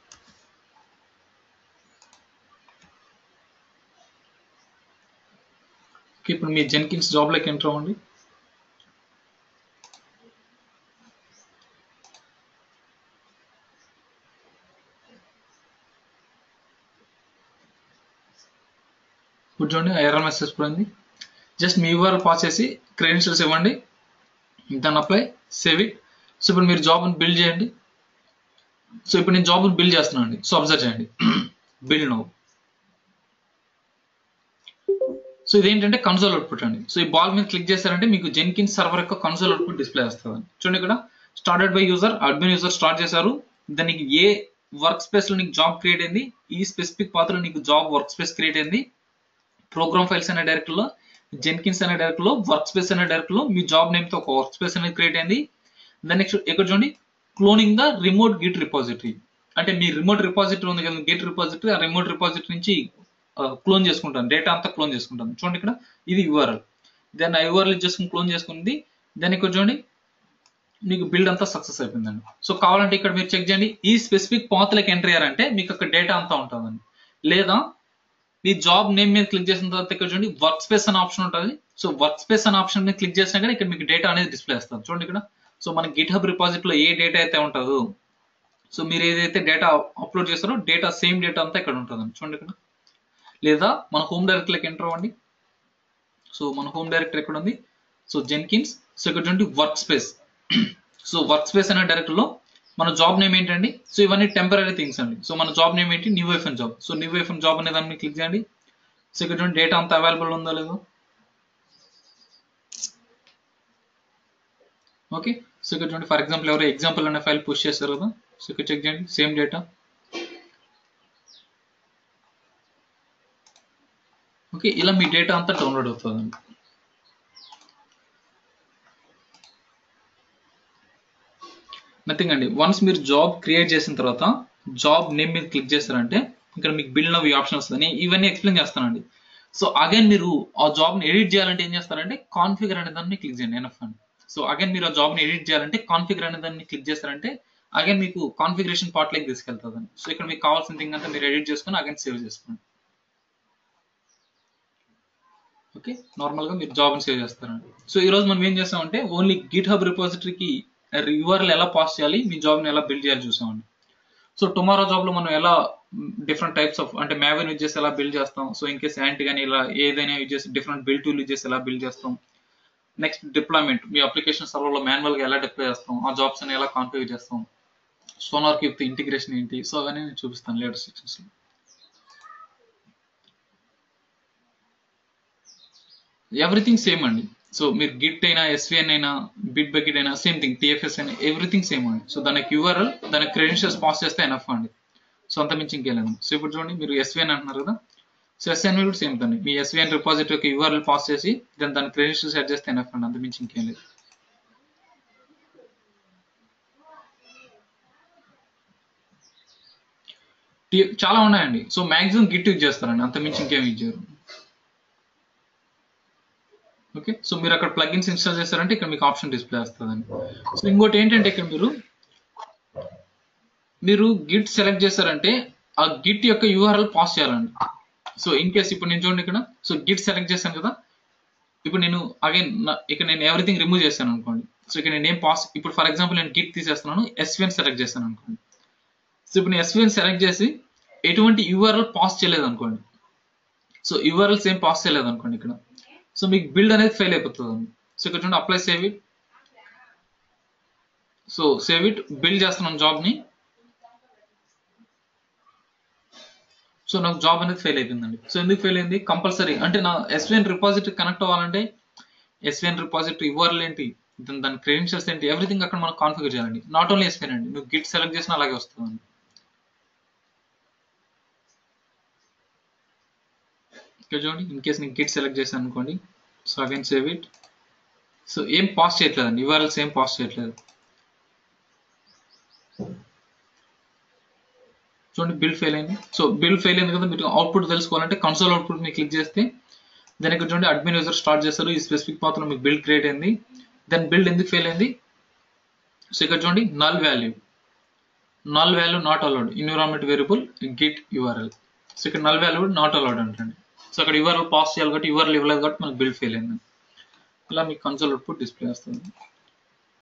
ఓకే ఇప్పుడు మీ జెన్కిన్స్ జాబ్లోకి ఎంటర్ అవ్వండి ఇప్పుడు చూడండి ఎర్రర్ మెసేజ్ పోయింది జస్ట్ మీ యూఆర్ఎల్ పాస్ చేసి క్రెడెన్షియల్స్ ఇవ్వండి దాన్ని అప్లై సేవ్ ఇట్ సో ఇప్పుడు మీరు జాబ్ని బిల్డ్ చేయండి సో ఇప్పుడు నేను జాబ్ని బిల్డ్ చేస్తున్నాను అండి సో అబ్జర్వ్ చేయండి బిల్డ్ నో సో ఇదేంటంటే కన్సోల్ అవుట్పుట్ అండి సో ఈ బాల్ మీద క్లిక్ చేశారంటే మీకు జెన్కిన్ సర్వర్ యొక్క కన్సోల్ అవుట్పుట్ డిస్ప్లే వస్తుంది చూడండి ఇక్కడ started by user admin user start చేశారు దానికి ఏ వర్క్ స్పేస్ లో నీకు జాబ్ క్రియేట్ అయింది ఈ స్పెసిఫిక్ పాత్రలో నీకు జాబ్ వర్క్ స్పేస్ క్రియేట్ అయింది ప్రోగ్రామ్ ఫైల్స్ అనే డైరెక్ట్ లో జెన్కిన్స్ అనే డైరెక్ట్ లో వర్క్ స్పేస్ అనే డైరెక్ట్ లో మీ జాబ్ నేమ్ తో ఒక వర్క్ స్పేస్ అనేది క్రియేట్ అయింది దాని నెక్స్ట్ ఇక్కడ చూడండి cloning the remote git repository అంటే మీ రిమోట్ రిపాజిటరీ ఉంది కదా గిట్ రిపాజిటరీ ఆ రిమోట్ రిపాజిటరీ నుంచి క్లోన్ చేసుకుంటాను డేటా అంతా క్లోన్ చేసుకుంటాను చూడండి ఇక్కడ ఇది యూఆర్ఎల్ దాన్ని ఆ యూఆర్ఎల్ చేసుకుని క్లోన్ చేసుకుంది దాన్ని ఇక్కడ చూడండి మీకు బిల్డ్ అంతా సక్సెస్ అయిపోయిందండి సో కావాలంటే ఇక్కడ మీరు చెక్ చేయండి ఈ స్పెసిఫిక్ పాత్లకి ఎంటర్ అయ్యారంటే మీకు అక్కడ డేటా అంతా ఉంటుందండి లేదా ఈ జాబ్ నేమ్ మీద క్లిక్ చేసిన తర్వాత ఇక్కడ చూడండి వర్క్ స్పేస్ అనే ఆప్షన్ ఉంటుంది సో వర్క్ స్పేస్ అనే ఆప్షన్ మీద క్లిక్ చేసినా కానీ ఇక్కడ మీకు డేటా అనేది డిస్ప్లే చేస్తారు చూడండి ఇక్కడ సో మన గిట్ హబ్ లో ఏ డేటా అయితే ఉంటుందో సో మీరు ఏదైతే డేటా అప్లోడ్ చేస్తారో డేటా సేమ్ డేటా అంతా ఇక్కడ ఉంటుందండి చూడండి ఇక్కడ లేదా మన హోమ్ డైరెక్టరీలోకి ఎంటర్ అవ్వండి సో మన హోమ్ డైరెక్టరీ ఎక్కడ ఉంది సో జెన్కిన్స్ సో ఇక్కడ చూడండి work space so work space అనే డైరెక్టరీలో మన జాబ్ నేమ్ ఏంటండి సో ఇవన్నీ టెంపరీ థింగ్స్ అండి సో మన జాబ్ నేమ్ ఏంటి new FN job so new FN job అనే దాన్ని క్లిక్ చేయండి సో ఇక్కడ చూడండి డేటా అంతా అవైలబుల్ ఉందో లేదో ఓకే సో ఇక్కడ చూడండి ఫర్ ఎగ్జాంపుల్ ఎవరో ఎగ్జాంపుల్ అనే ఫైల్ పుష్ చేస్తారు కదా సో ఇక్కడ చెక్ చేయండి సేమ్ డేటా ఓకే ఇలా మీ డేటా అంతా డౌన్లోడ్ అవుతుందండి నథింగ్ అండి వన్స్ మీరు జాబ్ క్రియేట్ చేసిన తర్వాత జాబ్ నేమ్ మీద క్లిక్ చేస్తారంటే ఇక్కడ మీకు బిల్డ్ నవ్ ఈ ఆప్షన్ వస్తుంది ఇవన్నీ ఎక్స్ప్లెయిన్ చేస్తానండి సో అగైన్ మీరు ఆ జాబ్ని ఎడిట్ చేయాలంటే ఏం చేస్తారంటే కాన్ఫిగర్ అనే దాన్ని క్లిక్ చేయండి ఎనఫ్ అండి సో అగైన్ మీరు ఆ జాబ్ని ఎడిట్ చేయాలంటే కాన్ఫిగర్ అనే దాన్ని క్లిక్ చేస్తారంటే అగైన్ మీకు కాన్ఫిగరేషన్ పార్ట్లోకి తీసుకెళ్తుందండి సో ఇక్కడ మీకు కావాల్సిన థింగ్ అంతా మీరు ఎడిట్ చేసుకుని అగైన్ సేవ్ చేసుకోండి ఓకే నార్మల్గా మీరు జాబ్ని సేవ్ చేస్తారండి సో ఈరోజు మనం ఏం చేస్తామంటే ఓన్లీ గిట్ హబ్ రిపాజిటరీకి యూఆర్ఎల్ ఎలా పాస్ చేయాలి మీ జాబ్ని ఎలా బిల్డ్ చేయాలి చూసామండి సో టుమారో జాబ్లో మనం ఎలా డిఫరెంట్ టైప్స్ ఆఫ్ అంటే మ్యావిన్ యూజ్ చేసి ఎలా బిల్డ్ చేస్తాం సో ఇన్ కేస్ యాంటీ కానీ ఇలా ఏదైనా యూజ్ చేసి డిఫరెంట్ బిల్డ్ టూల్ యూజ్ చేసి ఎలా బిల్డ్ చేస్తాం నెక్స్ట్ డిప్లాయ్మెంట్ మీ అప్లికేషన్ సర్వర్లో మాన్యువల్గా ఎలా డిప్లాయ్ చేస్తాం ఆ జాబ్స్ అని ఎలా కాన్ఫిగర్ చేస్తాం సోనార్ విత్ ఇంటిగ్రేషన్ ఏంటి సో అవన్నీ నేను చూపిస్తాను లేటర్ సెక్షన్స్లో ఎవ్రీథింగ్ సేమ్ అండి సో మీరు గిట్ అయినా ఎస్విఎన్ అయినా బిట్ బకెట్ అయినా సేమ్ థింగ్ టిఎఫ్ఎస్ అయినా ఎవ్రీథింగ్ సేమ్ అండి సో దానికి యూఆర్ఎల్ దానికి క్రెడెన్షియల్స్ పాస్ చేస్తే ఎనఫ్ అండి సో అంత మించి ఇంకేలేదు సో ఇప్పుడు చూడండి మీరు ఎస్విఎన్ అంటున్నారు కదా సో ఎస్ఎన్ కూడా సేమ్ తండి మీ ఎస్విఎన్ రిపాజిటరీకి యూఆర్ఎల్ పాస్ చేసి దాని దాని క్రెడెన్షియల్స్ సెట్ చేస్తే ఎనఫ్ అండి అంత మించి ఇంకేం లేదు చాలా ఉన్నాయండి సో మాక్సిమం గిట్ యూజ్ చేస్తారండి అంత మించి ఇంకేం యూజ్ చేయరు ఓకే సో మీరు అక్కడ ప్లగిన్స్ ఇన్స్టాల్ చేస్తారంటే ఇక్కడ మీకు ఆప్షన్ డిస్ప్లే వస్తుందండి సో ఇంకోటి ఏంటంటే ఇక్కడ మీరు మీరు గిట్ సెలెక్ట్ చేస్తారంటే ఆ గిట్ యొక్క యూఆర్ఎల్ పాస్ చేయాలండి సో ఇన్ కేస్ ఇప్పుడు నేను చూడండి ఇక్కడ సో గిట్ సెలెక్ట్ చేశాను కదా ఇప్పుడు నేను అగైన్ ఇక్కడ నేను ఎవ్రీథింగ్ రిమూవ్ చేశాను అనుకోండి సో ఇక్కడ నేను ఏం పాస్ ఇప్పుడు ఫర్ ఎగ్జాంపుల్ నేను గిట్ తీసేస్తున్నాను ఎస్విఎన్ సెలెక్ట్ చేస్తాను అనుకోండి సో ఇప్పుడు నేను ఎస్విఎన్ సెలెక్ట్ చేసి ఎటువంటి యూఆర్ఎల్ పాస్ చేయలేదు అనుకోండి సో యూఆర్ఎల్స్ ఏం పాస్ చేయలేదు అనుకోండి ఇక్కడ సో మీకు బిల్డ్ అనేది ఫెయిల్ అయిపోతుంది అండి సో ఇక్కడ చూడండి apply save it so save it build చేస్తున్నాం జాబ్ ని సో నాకు జాబ్ అనేది ఫెయిల్ అయిపోయిందండి సో ఎందుకు ఫెయిల్ అయింది కంపల్సరీ అంటే నా ఎస్విఎన్ రిపాజిటరీ కనెక్ట్ అవ్వాలంటే ఎస్విఎన్ రిపాజిటరీ యూఆర్ఎల్ ఏంటి దాని దాని క్రెడెన్షియల్స్ ఏంటి ఎవ్రీథింగ్ అక్కడ మనం కాన్ఫిగర్ చేయాలండి నాట్ ఓన్లీ ఎస్విఎన్ అండి నువ్వు గిట్ సెలెక్ట్ చేసినా అలాగే వస్తుందండి ఇక్కడ చూడండి ఇన్ కేస్ నేను గిట్ సెలెక్ట్ చేశాను అనుకోండి so again save it so ఏం పాస్ చేయట్లేదండి యూఆర్ఎల్స్ ఏం పాస్ చేయట్లేదు చూడండి బిల్ ఫెయిల్ అయింది సో బిల్ ఫెయిల్ అయింది కదా మీరు అవుట్పుట్ తెలుసుకోవాలంటే కన్సోల్ అవుట్పుట్ మీరు క్లిక్ చేస్తే దెన్ ఇక్కడ చూడండి అడ్మిన్ యూజర్ స్టార్ట్ చేస్తారు ఈ స్పెసిఫిక్ పాత్రలో మీకు బిల్డ్ క్రియేట్ అయింది దెన్ బిల్డ్ ఎందుకు ఫెయిల్ అయింది సో ఇక్కడ చూడండి null value null value not allowed environment variable git URL so ఇక్కడ నల్ వాల్యూ నాట్ అలౌడ్ అంటండి సో అక్కడ యూఆర్ఎల్ పాస్ చేయాలి కాబట్టి యూఆర్ఎల్ ఇవ్వలేదు కాబట్టి మనకు బిల్డ్ ఫెయిల్ అయింది ఇలా మీకు కన్సోల్ అవుట్పుట్ డిస్ప్లే వస్తుంది